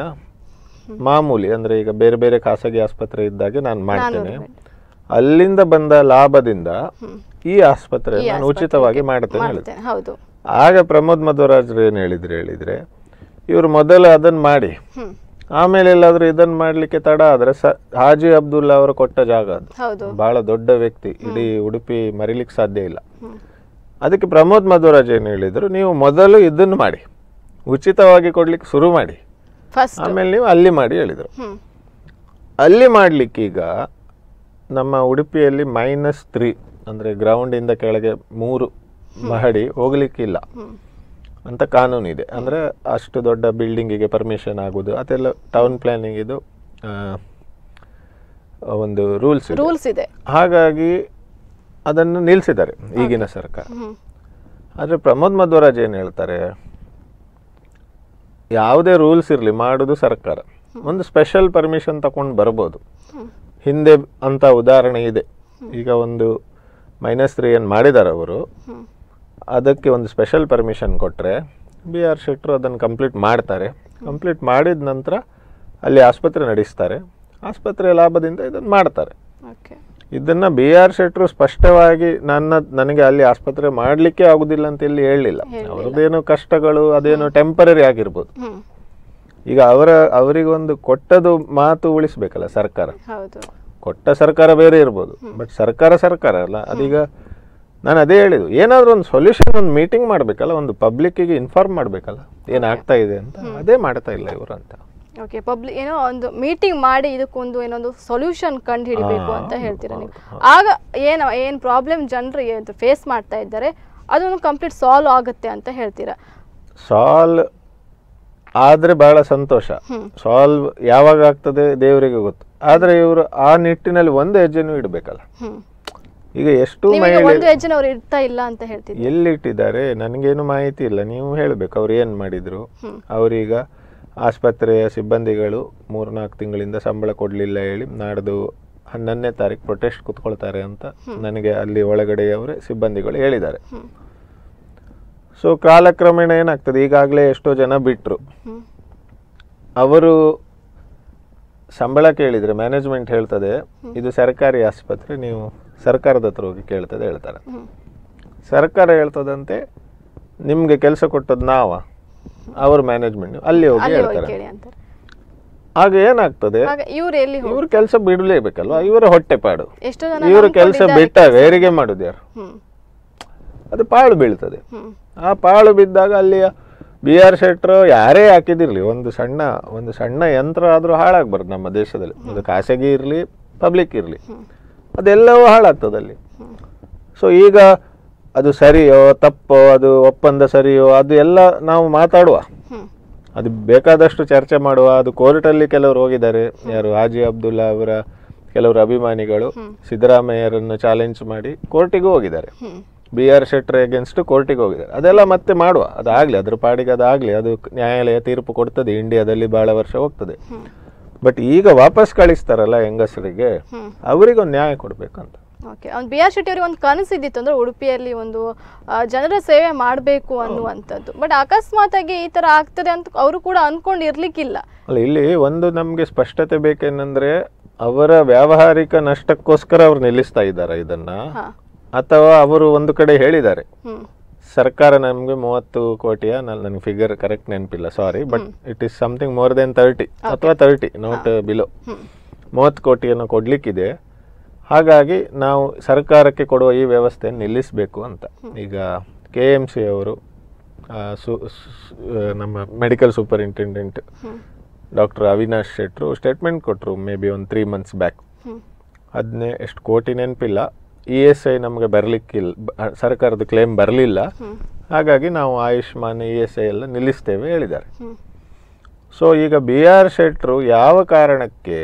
ಮಾಮೂಲಿ ಅಂದರೆ ಈಗ ಬೇರೆ ಬೇರೆ ಖಾಸಗಿ ಆಸ್ಪತ್ರೆ ಇದ್ದಾಗೆ ನಾನು ಮಾಡ್ತೇನೆ ಅಲ್ಲಿಂದ ಬಂದ ಲಾಭದಿಂದ ಈ ಆಸ್ಪತ್ರೆ ಈ ನಾನು ಉಚಿತವಾಗಿ ಮಾಡ್ತೇನೆ ಹೇಳಿದೆ ಮಾಡ್ತೇನೆ ಹೌದು ಆಗ ಪ್ರಮೋದ್ ಮಧ್ವರಾಜ್ರು ಏನು ಹೇಳಿದ್ರು ಹೇಳಿದ್ರೆ ಇವರು ಮೊದಲು ಅದನ್ನ ಮಾಡಿ ಹ್ಮ್ ಆಮೇಲೆ ಎಲ್ಲಾದ್ರೂ ಇದನ್ನ ಮಾಡ್ಲಿಕ್ಕೆ ತಡ ಆದ್ರೆ ಸ ಹಾಜಿ ಅಬ್ದುಲ್ಲಾ ಅವರು ಕೊಟ್ಟ ಜಾಗ ಅದು ಹೌದು ಬಹಳ ದೊಡ್ಡ ವ್ಯಕ್ತಿ ಇಡೀ ಉಡುಪಿ ಮರಿಲಿಕ್ಕೆ ಸಾಧ್ಯ ಇಲ್ಲ ಹ್ಮ್ ಅದಕ್ಕೆ ಪ್ರಮೋದ್ ಮಧ್ವರಾಜ್ ಏನು ಹೇಳಿದ್ರು ನೀವು ಮೊದಲು ಇದನ್ನು ಮಾಡಿ ಉಚಿತವಾಗಿ ಕೊಡ್ಲಿಕ್ಕೆ ಶುರು ಮಾಡಿ ಫಸ್ಟ್ ಆಮೇಲೆ ನೀವು ಅಲ್ಲಿ ಮಾಡಿ ಹೇಳಿದರು ಹ್ಮ್ ಅಲ್ಲಿ ಮಾಡ್ಲಿಕ್ಕೆ ಈಗ ನಮ್ಮ ಉಡುಪಿಯಲ್ಲಿ ಮೈನಸ್ ತ್ರೀ ಅಂದರೆ ಗ್ರೌಂಡಿಂದ ಕೆಳಗೆ ಮೂರು ಮಹಡಿ ಹೋಗ್ಲಿಕ್ಕಿಲ್ಲ ಹ್ಮ್ ಅಂತ ಕಾನೂನು ಇದೆ ಅಂದರೆ ಅಷ್ಟು ದೊಡ್ಡ ಬಿಲ್ಡಿಂಗಿಗೆ ಪರ್ಮಿಷನ್ ಆಗೋದು ಅದೆಲ್ಲ ಟೌನ್ ಪ್ಲಾನಿಂಗ್ ಇದು ಆ, ಒಂದು ರೂಲ್ಸ್ ಇದೆ ರೂಲ್ಸ್ ಇದೆ ಹಾಗಾಗಿ ಅದನ್ನು ನಿಲ್ಲಿಸಿದ್ದಾರೆ ಈಗಿನ ಸರ್ಕಾರ ಹ್ಮ್ ಆದರೆ ಪ್ರಮೋದ್ ಮಧ್ವರಾಜ್ ಏನು ಹೇಳ್ತಾರೆ ಯಾವುದೇ ರೂಲ್ಸ್ ಇರಲಿ ಮಾಡೋದು ಸರ್ಕಾರ ಒಂದು ಸ್ಪೆಷಲ್ ಪರ್ಮಿಷನ್ ತಗೊಂಡು ಬರ್ಬೋದು ಹ್ಮ್ ಹಿಂದೆ ಅಂತ ಉದಾಹರಣೆ ಇದೆ ಈಗ ಒಂದು ಮೈನಸ್ ತ್ರೀ ಏನು ಮಾಡಿದ್ದಾರೆ ಅವರು ಹ್ಮ್ ಅದಕ್ಕೆ ಒಂದು ಸ್ಪೆಷಲ್ ಪರ್ಮಿಷನ್ ಕೊಟ್ಟರೆ ಬಿ ಆರ್ ಶೆಟ್ರು ಅದನ್ನು ಕಂಪ್ಲೀಟ್ ಮಾಡ್ತಾರೆ ಕಂಪ್ಲೀಟ್ ಮಾಡಿದ ನಂತರ ಅಲ್ಲಿ ಆಸ್ಪತ್ರೆ ನಡೆಸ್ತಾರೆ ಆಸ್ಪತ್ರೆ ಲಾಭದಿಂದ ಇದನ್ನು ಮಾಡ್ತಾರೆ ಓಕೆ ಇದನ್ನ ಬಿ ಆರ್ ಶೆಟ್ರು ಸ್ಪಷ್ಟವಾಗಿ ನನ್ನ ನನಗೆ ಅಲ್ಲಿ ಆಸ್ಪತ್ರೆ ಮಾಡಲಿಕ್ಕೆ ಆಗುದಿಲ್ಲ ಅಂತ ಇಲ್ಲಿ ಹೇಳಲಿಲ್ಲ ಅವ್ರದ್ದೇನು ಕಷ್ಟಗಳು ಅದೇನು ಟೆಂಪರರಿ ಆಗಿರ್ಬೋದು ಹ್ಮ್ ಈಗ ಅವರ ಅವರಿಗೊಂದು ಕೊಟ್ಟದು ಮಾತು ಉಳಿಸ್ಬೇಕಲ್ಲ ಸರ್ಕಾರ ಹೌದು ಕೊಟ್ಟ ಸರ್ಕಾರ ಬೇರೆ ಇರ್ಬೋದು ಬಟ್ ಸರ್ಕಾರ ಸರ್ಕಾರ ಅಲ್ಲ ಅದೀಗ ನಾನು ಅದೇ ಹೇಳಿದ್ದು ಏನಾದರೂ ಒಂದು ಸೊಲ್ಯೂಷನ್ ಒಂದು ಮೀಟಿಂಗ್ ಮಾಡಬೇಕಲ್ಲ ಒಂದು ಪಬ್ಲಿಕ್ಕಿಗೆ ಇನ್ಫಾರ್ಮ್ ಮಾಡಬೇಕಲ್ಲ ಏನಾಗ್ತಾ ಇದೆ ಅಂತ ಅದೇ ಮಾಡ್ತಾ ಇಲ್ಲ ಇವರು ಅಂತ ಓಕೆ ಪಬ್ಲಿಕ್ ಏನೋ ಒಂದು ಮೀಟಿಂಗ್ ಮಾಡಿ ಇದಕ್ಕೊಂದು ಏನೊಂದು ಸೊಲ್ಯೂಷನ್ ಕಂಡು ಹಿಡಿಬೇಕು ಅಂತ ಹೇಳ್ತೀರಾ ನೀವು ಆಗ ಏನು ಏನು ಪ್ರಾಬ್ಲಮ್ ಜನರು ಫೇಸ್ ಮಾಡ್ತಾ ಇದ್ದಾರೆ ಅದೊಂದು ಕಂಪ್ಲೀಟ್ ಸಾಲ್ವ್ ಆಗುತ್ತೆ ಅಂತ ಹೇಳ್ತೀರಾ ಸಾಲ್ ಆದರೆ ಬಹಳ ಸಂತೋಷ ಹ್ಮ್ ಸಾಲ್ವ್ ಯಾವಾಗ ಆಗ್ತದೆ ದೇವರಿಗೆ ಗೊತ್ತು ಆದರೆ ಇವರು ಆ ನಿಟ್ಟಿನಲ್ಲಿ ಒಂದು ಹೆಜ್ಜೆನೂ ಇಡಬೇಕಲ್ಲ ಹ್ಮ್ ಈಗ ಎಷ್ಟು ನೀವೀಗ ಮಹಿಳೆ ಒಂದು ಹೆಜ್ಜೆನ ಅವ್ರು ಇಡ್ತಾ ಇಲ್ಲ ಅಂತ ಹೇಳ್ತಿದ್ರಿ ಎಲ್ಲಿಟ್ಟಿದ್ದಾರೆ ನನಗೇನು ಮಾಹಿತಿ ಇಲ್ಲ ನೀವು ಹೇಳಬೇಕು ಅವ್ರು ಏನು ಮಾಡಿದ್ರು ಹ್ಮ್. ಅವರೀಗ ಆಸ್ಪತ್ರೆಯ ಸಿಬ್ಬಂದಿಗಳು ಮೂರ್ನಾಲ್ಕು ತಿಂಗಳಿಂದ ಸಂಬಳ ಕೊಡಲಿಲ್ಲ ಹೇಳಿ ನಾಡ್ದು ಹನ್ನೊಂದನೇ ತಾರೀಕು ಪ್ರೊಟೆಸ್ಟ್ ಕುತ್ಕೊಳ್ತಾರೆ ಅಂತ ನನಗೆ ಅಲ್ಲಿ ಒಳಗಡೆಯವರೇ ಸಿಬ್ಬಂದಿಗಳು ಹೇಳಿದ್ದಾರೆ ಹ್ಮ್ ಸೊ ಕಾಲಕ್ರಮೇಣ ಏನಾಗ್ತದೆ ಈಗಾಗಲೇ ಎಷ್ಟೋ ಜನ ಬಿಟ್ಟರು ಹ್ಮ್ ಅವರು ಸಂಬಳ ಕೇಳಿದರೆ ಮ್ಯಾನೇಜ್ಮೆಂಟ್ ಹೇಳ್ತದೆ ಇದು ಸರ್ಕಾರಿ ಆಸ್ಪತ್ರೆ ನೀವು ಸರ್ಕಾರದ ಹತ್ರ ಹೋಗಿ ಕೇಳ್ತದೆ ಹೇಳ್ತಾರೆ ಹ್ಮ್ ಸರ್ಕಾರ ಹೇಳ್ತದಂತೆ ನಿಮಗೆ ಕೆಲಸ ಕೊಟ್ಟದ್ದು ನಾವ ಅವ್ರ ಮ್ಯಾನೇಜ್ಮೆಂಟ್ ಅಲ್ಲಿ ಹೋಗಿ ಅಲ್ಲಿ ಹೋಗಿ ಹೇಳ್ತಾರೆ ಕೇಳಿ ಅಂತಾರೆ ಆಗ ಏನಾಗ್ತದೆ ಆಗ ಇವ್ರು ಎಲ್ಲಿ ಹೋಗಿ ಇವ್ರ ಕೆಲಸ ಬಿಡಲೇಬೇಕಲ್ವಾ ಇವರ ಹೊಟ್ಟೆಪಾಡು ಎಷ್ಟೋ ಜನ ಇವರು ಕೆಲಸ ನಂಬ್ಕೊಂಡಿದ್ದಾರೆ. ಬಿಟ್ಟಾಗ ಯಾರಿಗೆ ಮಾಡುದು ಯಾರು ಹ್ಮ್ ಅದು ಪಾಳು ಬೀಳ್ತದೆ ಹ್ಮ್ ಆ ಪಾಳು ಬಿದ್ದಾಗ ಅಲ್ಲಿಯ ಬಿ ಆರ್ ಶೆಟ್ರು ಯಾರೇ ಹಾಕಿದಿರ್ಲಿ ಒಂದು ಸಣ್ಣ ಒಂದು ಸಣ್ಣ ಯಂತ್ರ ಆದ್ರೂ ಹಾಳಾಗ್ಬಾರ್ದು ನಮ್ಮ ದೇಶದಲ್ಲಿ ಅದು ಖಾಸಗಿ ಇರಲಿ ಪಬ್ಲಿಕ್ ಇರಲಿ ಅದೆಲ್ಲವೂ ಹಾಳಾಗ್ತದೆ ಅಲ್ಲಿ ಸೊ ಈಗ ಅದು ಸರಿಯೋ ತಪ್ಪೋ ಅದು ಒಪ್ಪಂದ ಸರಿಯೋ ಅದು ಎಲ್ಲ ನಾವು ಮಾತಾಡುವ ಹ್ಮ್ ಅದು ಬೇಕಾದಷ್ಟು ಚರ್ಚೆ ಮಾಡುವ ಅದು ಕೋರ್ಟಲ್ಲಿ ಕೆಲವರು ಹೋಗಿದ್ದಾರೆ ಯಾರು ಹಾಜಿ ಅಬ್ದುಲ್ಲಾ ಅವರ ಕೆಲವರು ಅಭಿಮಾನಿಗಳು ಸಿದ್ದರಾಮಯ್ಯರನ್ನು ಚಾಲೆಂಜ್ ಮಾಡಿ ಕೋರ್ಟಿಗೂ ಹೋಗಿದ್ದಾರೆ hmm B R Shettar against ಕೋರ್ಟಿಗೆ ಹೋಗಿದ್ದಾರೆ ಅದೆಲ್ಲ ಮತ್ತೆ ಮಾಡುವ ಅದಾಗಲಿ ಅದ್ರ ಪಾಡಿಗೆ ಅದಾಗಲಿ ಅದು ನ್ಯಾಯಾಲಯ ತೀರ್ಪು ಕೊಡ್ತದೆ ಇಂಡಿಯಾದಲ್ಲಿ ಬಹಳ ವರ್ಷ ಹೋಗ್ತದೆ ಹ್ಮ್ ಬಟ್ ಈಗ ವಾಪಸ್ ಕಳಿಸ್ತಾರಲ್ಲ ಹೆಂಗಸರಿಗೆ ಹ್ಮ್ ಅವರಿಗೊಂದು ನ್ಯಾಯ ಕೊಡ್ಬೇಕಂತ ಓಕೆ ಅವ್ನು ಬಿ ಆರ್ ಶೆಟ್ಟಿ ಅವ್ರಿಗೆ ಒಂದು ಕನಸಿದ್ದಿತ್ತು ಅಂದ್ರೆ ಉಡುಪಿಯಲ್ಲಿ ಒಂದು ಆ, ಜನರ ಸೇವೆ ಮಾಡಬೇಕು ಅನ್ನುವಂಥದ್ದು ಬಟ್ ಅಕಸ್ಮಾತ್ ಆಗಿ ಈ ತರ ಆಗ್ತದೆ ಅಂತ ಅವರು ಕೂಡ ಅನ್ಕೊಂಡು ಇರ್ಲಿಕ್ಕಿಲ್ಲ ಅಲ್ಲ ಇಲ್ಲಿ ಒಂದು ನಮಗೆ ಸ್ಪಷ್ಟತೆ ಬೇಕೇನಂದ್ರೆ ಅವರ ವ್ಯಾವಹಾರಿಕ ನಷ್ಟಕ್ಕೋಸ್ಕರ ಅವ್ರು ನಿಲ್ಲಿಸ್ತಾ ಇದ್ದಾರೆ ಇದನ್ನ ಹಾ ಅಥವಾ ಅವರು ಒಂದು ಕಡೆ ಹೇಳಿದ್ದಾರೆ ಹ್ಮ್ ಸರ್ಕಾರ ನಮಗೆ ಮೂವತ್ತು ಕೋಟಿಯ ನನಗೆ ಫಿಗರ್ ಕರೆಕ್ಟ್ ನೆನಪಿಲ್ಲ sorry but it is something more than thirty ಅಥವಾ ತರ್ಟಿ ನಾಟ್ ಬಿಲೋ ಹ್ಮ್ ಮೂವತ್ತು ಕೋಟಿಯನ್ನು ಕೊಡ್ಲಿಕ್ಕಿದೆ ಹಾಗಾಗಿ ನಾವು ಸರ್ಕಾರಕ್ಕೆ ಕೊಡುವ ಈ ವ್ಯವಸ್ಥೆಯನ್ನು ನಿಲ್ಲಿಸಬೇಕು ಅಂತ ಈಗ ಕೆ ಎಮ್ ಸಿ ಅವರು ಆ, ಸು- ಸು- ಆ, ನಮ್ಮ medical superintendent hmm doctor Avinash ಶೆಟ್ರು ಸ್ಟೇಟ್ಮೆಂಟ್ ಕೊಟ್ಟರು ಮೇ ಬಿ ಒಂದು ತ್ರೀ ಮಂತ್ಸ್ ಬ್ಯಾಕ್ ಹ್ಮ್ ಅದನ್ನೇ ಎಷ್ಟು ಕೋಟಿ ನೆನಪಿಲ್ಲ ಇ ಎಸ್ ಐ ನಮಗೆ ಬರಲಿಕ್ಕಿಲ್ಲ ಸರ್ಕಾರದ ಕ್ಲೇಮ್ ಬರಲಿಲ್ಲ ಹ್ಮ್ ಹಾಗಾಗಿ ನಾವು ಆಯುಷ್ಮಾನ್ ಇ ಎಸ್ ಐ ಎಲ್ಲ ನಿಲ್ಲಿಸ್ತೇವೆ ಹೇಳಿದ್ದಾರೆ ಹ್ಮ್ ಸೊ ಈಗ ಬಿ ಆರ್ ಶೆಟ್ರು ಯಾವ ಕಾರಣಕ್ಕೆ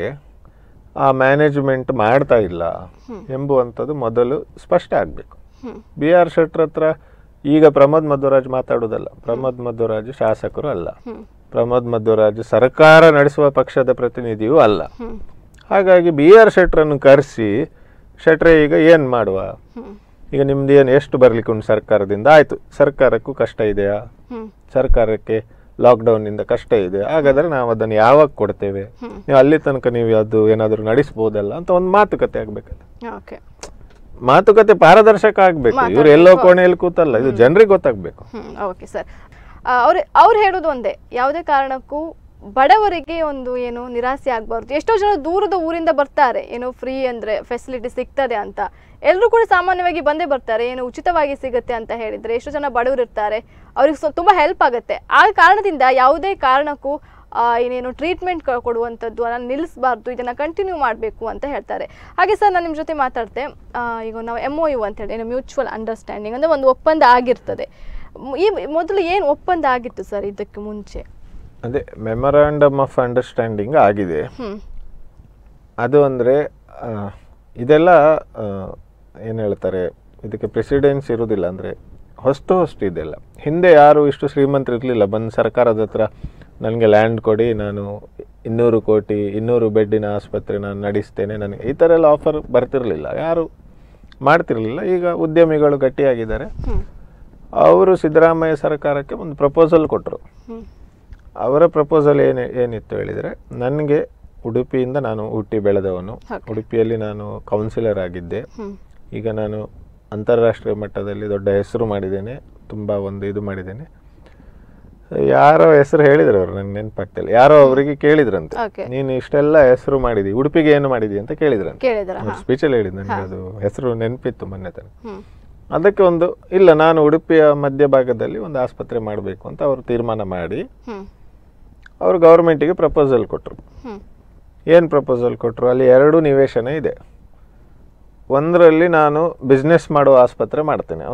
ಆ ಮ್ಯಾನೇಜ್ಮೆಂಟ್ ಮಾಡ್ತಾ ಇಲ್ಲ ಎಂಬುವಂಥದ್ದು ಮೊದಲು ಸ್ಪಷ್ಟ ಆಗಬೇಕು ಹ್ಮ್ ಬಿ ಆರ್ ಶೆಟ್ರ್ ಹತ್ರ ಈಗ ಪ್ರಮೋದ್ ಮಧ್ವರಾಜ್ ಮಾತಾಡೋದಲ್ಲ ಪ್ರಮೋದ್ ಮಧ್ವರಾಜ್ ಶಾಸಕರು ಅಲ್ಲ ಹ್ಮ್ ಪ್ರಮೋದ್ ಮಧ್ವರಾಜ್ ಸರ್ಕಾರ ನಡೆಸುವ ಪಕ್ಷದ ಪ್ರತಿನಿಧಿಯೂ ಅಲ್ಲ ಹ್ಮ್ ಹಾಗಾಗಿ ಬಿ ಆರ್ ಶೆಟ್ರನ್ನು ಕರೆಸಿ ಶೆಟ್ರೆ ಈಗ ಏನು ಮಾಡುವ ಹ್ಮ್ ಈಗ ನಿಮ್ದು ಏನು ಎಷ್ಟು ಬರ್ಲಿಕ್ಕೆ ಉಂಟು ಸರ್ಕಾರದಿಂದ ಆಯಿತು ಸರ್ಕಾರಕ್ಕೂ ಕಷ್ಟ ಇದೆಯಾ ಹ್ಮ್ ಸರ್ಕಾರಕ್ಕೆ ಲಾಕ್ಡೌನ್ನಿಂದ ಕಷ್ಟ ಇದೆ ಹಾಗಾದ್ರೆ ನಾವು ಅದನ್ನು ಯಾವಾಗ ಕೊಡ್ತೇವೆ ಹ್ಮ್. ನೀವು ಅಲ್ಲಿ ತನಕ ನೀವು ಅದು ಏನಾದರೂ ನಡೆಸ್ಬೋದಲ್ಲ ಅಂತ ಒಂದು ಮಾತುಕತೆ ಆಗ್ಬೇಕಲ್ಲ ಓಕೆ ಮಾತುಕತೆ ಪಾರದರ್ಶಕ ಆಗ್ಬೇಕು ಇವ್ರು ಎಲ್ಲೋ ಕೋಣೆಯಲ್ಲಿ ಕೂತಲ್ಲ ಇದು ಜನರಿಗೆ ಗೊತ್ತಾಗ್ಬೇಕು ಹ್ಮ್ ಓಕೆ ಸರ್ ಅವ್ರ ಅವ್ರು ಹೇಳೋದು ಒಂದೇ ಯಾವುದೇ ಕಾರಣಕ್ಕೂ ಬಡವರಿಗೆ ಒಂದು ಏನು ನಿರಾಸೆ ಆಗಬಾರ್ದು ಎಷ್ಟೋ ಜನ ದೂರದ ಊರಿಂದ ಬರ್ತಾರೆ ಏನೋ ಫ್ರೀ ಅಂದ್ರೆ ಫೆಸಿಲಿಟಿ ಸಿಗ್ತದೆ ಅಂತ ಎಲ್ಲರೂ ಕೂಡ ಸಾಮಾನ್ಯವಾಗಿ ಬಂದೇ ಬರ್ತಾರೆ ಏನು ಉಚಿತವಾಗಿ ಸಿಗುತ್ತೆ ಅಂತ ಹೇಳಿದ್ರೆ ಎಷ್ಟೋ ಜನ ಬಡವರು ಇರ್ತಾರೆ ಅವ್ರಿಗೆ ಸ್ವ- ತುಂಬಾ ಹೆಲ್ಪ್ ಆಗುತ್ತೆ ಆ ಕಾರಣದಿಂದ ಯಾವುದೇ ಕಾರಣಕ್ಕೂ ಆ, ಏನೇನು ಟ್ರೀಟ್ಮೆಂಟ್ ಕೊಡುವಂಥದ್ದು ಅದನ್ನು ನಿಲ್ಲಿಸಬಾರ್ದು ಇದನ್ನು ಕಂಟಿನ್ಯೂ ಮಾಡಬೇಕು ಅಂತ ಹೇಳ್ತಾರೆ ಹಾಗೆ ಸರ್ ನಾನು ನಿಮ್ಮ ಜೊತೆ ಮಾತಾಡ್ತೆ ಆ, ಈಗ ನಾವು ಎಮ್ ಒ ಯು ಅಂತ ಹೇಳಿ ಏನು ಮ್ಯೂಚುವಲ್ ಅಂಡರ್ಸ್ಟ್ಯಾಂಡಿಂಗ್ ಅಂದರೆ ಒಂದು ಒಪ್ಪಂದ ಆಗಿರ್ತದೆ ಮ್- ಈ ಮೊದಲು ಏನು ಒಪ್ಪಂದ ಆಗಿತ್ತು ಸರ್ ಇದಕ್ಕೆ ಮುಂಚೆ ಅದೇ ಮೆಮೊರಾಂಡಮ್ ಆಫ್ ಅಂಡರ್ಸ್ಟ್ಯಾಂಡಿಂಗ್ ಆಗಿದೆ ಹ್ಞೂ ಅದು ಅಂದರೆ ಇದೆಲ್ಲ ಏನು ಹೇಳ್ತಾರೆ ಇದಕ್ಕೆ ಪ್ರೆಸಿಡೆನ್ಸ್ ಇರುವುದಿಲ್ಲ ಅಂದರೆ ಹೊಸ್ತು ಹೊಸ್ತು ಇದೆಲ್ಲ ಹಿಂದೆ ಯಾರು ಇಷ್ಟು ಶ್ರೀಮಂತರು ಇರಲಿಲ್ಲ ಬಂದು ಸರ್ಕಾರದ ಹತ್ರ ನನಗೆ ಲ್ಯಾಂಡ್ ಕೊಡಿ ನಾನು ಇನ್ನೂರು ಕೋಟಿ ಇನ್ನೂರು ಬೆಡ್ಡಿನ ಆಸ್ಪತ್ರೆ ನಾನು ನಡೆಸ್ತೇನೆ ನನಗೆ ಈ ಥರ ಎಲ್ಲ ಆಫರ್ ಬರ್ತಿರಲಿಲ್ಲ ಯಾರು ಮಾಡ್ತಿರಲಿಲ್ಲ ಈಗ ಉದ್ಯಮಿಗಳು ಗಟ್ಟಿಯಾಗಿದ್ದಾರೆ ಹ್ಞೂ ಅವರು ಸಿದ್ದರಾಮಯ್ಯ ಸರ್ಕಾರಕ್ಕೆ ಒಂದು ಪ್ರಪೋಸಲ್ ಕೊಟ್ಟರು ಹ್ಞೂ ಅವರ ಪ್ರಪೋಸಲ್ ಏನು ಏನಿತ್ತು ಹೇಳಿದರೆ ನನಗೆ ಉಡುಪಿಯಿಂದ ನಾನು ಹುಟ್ಟಿ ಬೆಳೆದವನು Okay. ಉಡುಪಿಯಲ್ಲಿ ನಾನು ಕೌನ್ಸಿಲರ್ ಆಗಿದ್ದೆ ಹ್ಞೂ ಈಗ ನಾನು ಅಂತಾರಾಷ್ಟ್ರೀಯ ಮಟ್ಟದಲ್ಲಿ ದೊಡ್ಡ ಹೆಸರು ಮಾಡಿದ್ದೇನೆ ತುಂಬ ಒಂದು ಇದು ಮಾಡಿದ್ದೇನೆ ಯಾರೋ ಹೆಸರು ಹೇಳಿದ್ರು ಅವರು ನನಗೆ ನೆನಪಾಗ್ತಿಲ್ಲ ಯಾರೋ ಅವರಿಗೆ ಕೇಳಿದ್ರಂತೆ Okay. ನೀನು ಇಷ್ಟೆಲ್ಲ ಹೆಸರು ಮಾಡಿದಿ ಉಡುಪಿಗೆ ಏನು ಮಾಡಿದಿ ಅಂತ ಕೇಳಿದ್ರಂತೆ ಕೇಳಿದ್ರ ಹಾಂ ಸ್ಪೀಚಲ್ಲಿ ಹೇಳಿದ್ ನನಗೆ ಅದು ಹೆಸರು ನೆನಪಿತ್ತು ಮೊನ್ನೆ ತನಕ ಹ್ಞೂ ಅದಕ್ಕೆ ಒಂದು ಇಲ್ಲ ನಾನು ಉಡುಪಿಯ ಮಧ್ಯಭಾಗದಲ್ಲಿ ಒಂದು ಆಸ್ಪತ್ರೆ ಮಾಡಬೇಕು ಅಂತ ಅವರು ತೀರ್ಮಾನ ಮಾಡಿ ಹ್ಞೂ ಅವರು ಗೌರ್ಮೆಂಟಿಗೆ ಪ್ರಪೋಸಲ್ ಕೊಟ್ಟರು ಹ್ಞೂ ಏನು ಪ್ರಪೋಸಲ್ ಕೊಟ್ಟರು ಅಲ್ಲಿ ಎರಡು ನಿವೇಶನ ಇದೆ ಒಂದರಲ್ಲಿ ನಾನು ಬಿಸ್ನೆಸ್ ಮಾಡುವ ಆಸ್ಪತ್ರೆ ಮಾಡ್ತೇನೆ ಅಂದರೆ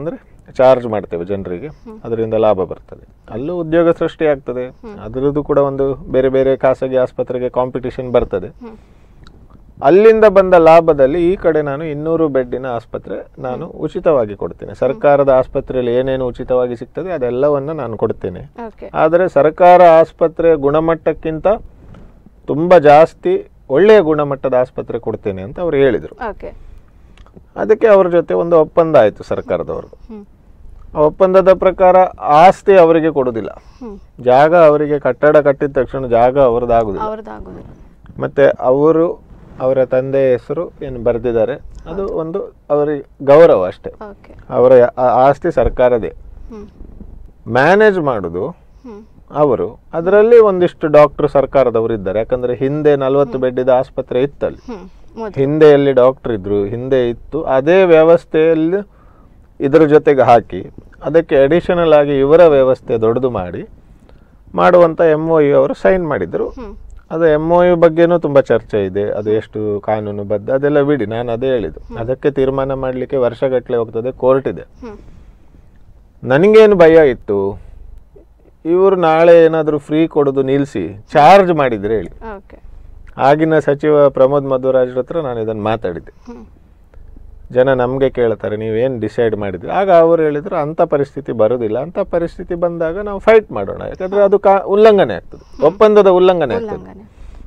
ಚಾರ್ಜ್ ಮಾಡ್ತೇವೆ ಜನರಿಗೆ ಅದರಿಂದ ಲಾಭ ಬರ್ತದೆ ಅಲ್ಲೂ ಉದ್ಯೋಗ ಸೃಷ್ಟಿ ಆಗ್ತದೆ ಅದರದ್ದು ಕೂಡ ಒಂದು ಬೇರೆ ಬೇರೆ ಖಾಸಗಿ ಆಸ್ಪತ್ರೆಗೆ ಕಾಂಪಿಟಿಷನ್ ಬರ್ತದೆ ಅಲ್ಲಿಂದ ಬಂದ ಲಾಭದಲ್ಲಿ ಈ ಕಡೆ ನಾನು ಇನ್ನೂರು ಬೆಡ್ಡಿನ ಆಸ್ಪತ್ರೆ ನಾನು ಉಚಿತವಾಗಿ ಕೊಡ್ತೇನೆ ಸರ್ಕಾರದ ಆಸ್ಪತ್ರೆಯಲ್ಲಿ ಏನೇನು ಉಚಿತವಾಗಿ ಸಿಗ್ತದೆ ಅದೆಲ್ಲವನ್ನು ನಾನು ಕೊಡ್ತೇನೆ ಓಕೆ ಆದರೆ ಸರ್ಕಾರ ಆಸ್ಪತ್ರೆಯ ಗುಣಮಟ್ಟಕ್ಕಿಂತ ತುಂಬ ಜಾಸ್ತಿ ಒಳ್ಳೆಯ ಗುಣಮಟ್ಟದ ಆಸ್ಪತ್ರೆ ಕೊಡ್ತೇನೆ ಅಂತ ಅವರು ಹೇಳಿದರು ಓಕೆ ಅದಕ್ಕೆ ಅವ್ರ ಜೊತೆ ಒಂದು ಒಪ್ಪಂದ ಆಯಿತು ಸರ್ಕಾರದವರು ಹ್ಮ್ ಆ ಒಪ್ಪಂದದ ಪ್ರಕಾರ ಆಸ್ತಿ ಅವರಿಗೆ ಕೊಡುವುದಿಲ್ಲ ಹ್ಮ್ ಜಾಗ ಅವರಿಗೆ ಕಟ್ಟಡ ಕಟ್ಟಿದ ತಕ್ಷಣ ಜಾಗ ಅವರದ್ದಾಗುದಿಲ್ಲ ಅವ್ರದ್ದಾಗೋದಿಲ್ಲ ಮತ್ತೆ ಅವರು ಅವರ ತಂದೆ ಹೆಸರು ಏನು ಬರೆದಿದ್ದಾರೆ ಅದು ಒಂದು ಅವರಿಗೆ ಗೌರವ ಅಷ್ಟೇ ಓಕೆ ಅವರ ಆ- ಆಸ್ತಿ ಸರ್ಕಾರದೇ ಹ್ಮ್ ಮ್ಯಾನೇಜ್ ಮಾಡುದು ಹ್ಮ್ ಅವರು ಅದರಲ್ಲಿ ಒಂದಿಷ್ಟು ಡಾಕ್ಟರ್ ಸರ್ಕಾರದವರು ಇದ್ದಾರೆ ಯಾಕಂದ್ರೆ ಹಿಂದೆ ನಲವತ್ತು ಬೆಡ್ಡಿದ ಆಸ್ಪತ್ರೆ ಇತ್ತಲ್ಲಿ ಹ್ಮ್ ಮೊದ್ಲು ಹಿಂದೆ ಎಲ್ಲಿ ಡಾಕ್ಟರ್ ಇದ್ರು ಹಿಂದೆ ಇತ್ತು ಅದೇ ವ್ಯವಸ್ಥೆಯಲ್ಲಿ ಇದರ ಜೊತೆಗೆ ಹಾಕಿ ಅದಕ್ಕೆ ಅಡಿಷನಲ್ ಆಗಿ ಇವರ ವ್ಯವಸ್ಥೆ ದೊಡ್ಡದು ಮಾಡಿ ಮಾಡುವಂತ ಎಮ್ ಒ ಯು ಅವರು ಸೈನ್ ಮಾಡಿದ್ರು ಹ್ಮ್ ಅದು ಎಮ್ ಒ ಯು ಬಗ್ಗೆನೂ ತುಂಬ ಚರ್ಚೆ ಇದೆ ಅದು ಎಷ್ಟು ಕಾನೂನು ಬದ್ಧ ಅದೆಲ್ಲ ಬಿಡಿ ನಾನು ಅದೇ ಹೇಳಿದ್ದು ಅದಕ್ಕೆ ತೀರ್ಮಾನ ಮಾಡಲಿಕ್ಕೆ ವರ್ಷಗಟ್ಟಲೆ ಹೋಗ್ತದೆ ಕೋರ್ಟ್ ಇದೆ ಹ್ಮ್ ನನಗೇನು ಭಯ ಇತ್ತು ಇವರು ನಾಳೆ ಏನಾದರೂ ಫ್ರೀ ಕೊಡೋದು ನಿಲ್ಲಿಸಿ ಚಾರ್ಜ್ ಮಾಡಿದ್ರೆ ಹೇಳಿ ಓಕೆ ಆಗಿನ ಸಚಿವ ಪ್ರಮೋದ್ ಮಧ್ವರಾಜ್ರ ಹತ್ರ ನಾನು ಇದನ್ನು ಮಾತಾಡಿದ್ದೆ ಹ್ಮ್ ಜನ ನಮಗೆ ಕೇಳ್ತಾರೆ ನೀವೇನು ಡಿಸೈಡ್ ಮಾಡಿದ್ರಿ ಆಗ ಅವರು ಹೇಳಿದ್ರು ಅಂಥ ಪರಿಸ್ಥಿತಿ ಬರೋದಿಲ್ಲ ಅಂಥ ಪರಿಸ್ಥಿತಿ ಬಂದಾಗ ನಾವು ಫೈಟ್ ಮಾಡೋಣ ಯಾಕಂದ್ರೆ ಅದು ಕಾ ಉಲ್ಲಂಘನೆ ಆಗ್ತದೆ ಒಪ್ಪಂದದ ಉಲ್ಲಂಘನೆ ಆಗ್ತದೆ ಉಲ್ಲಂಘನೆ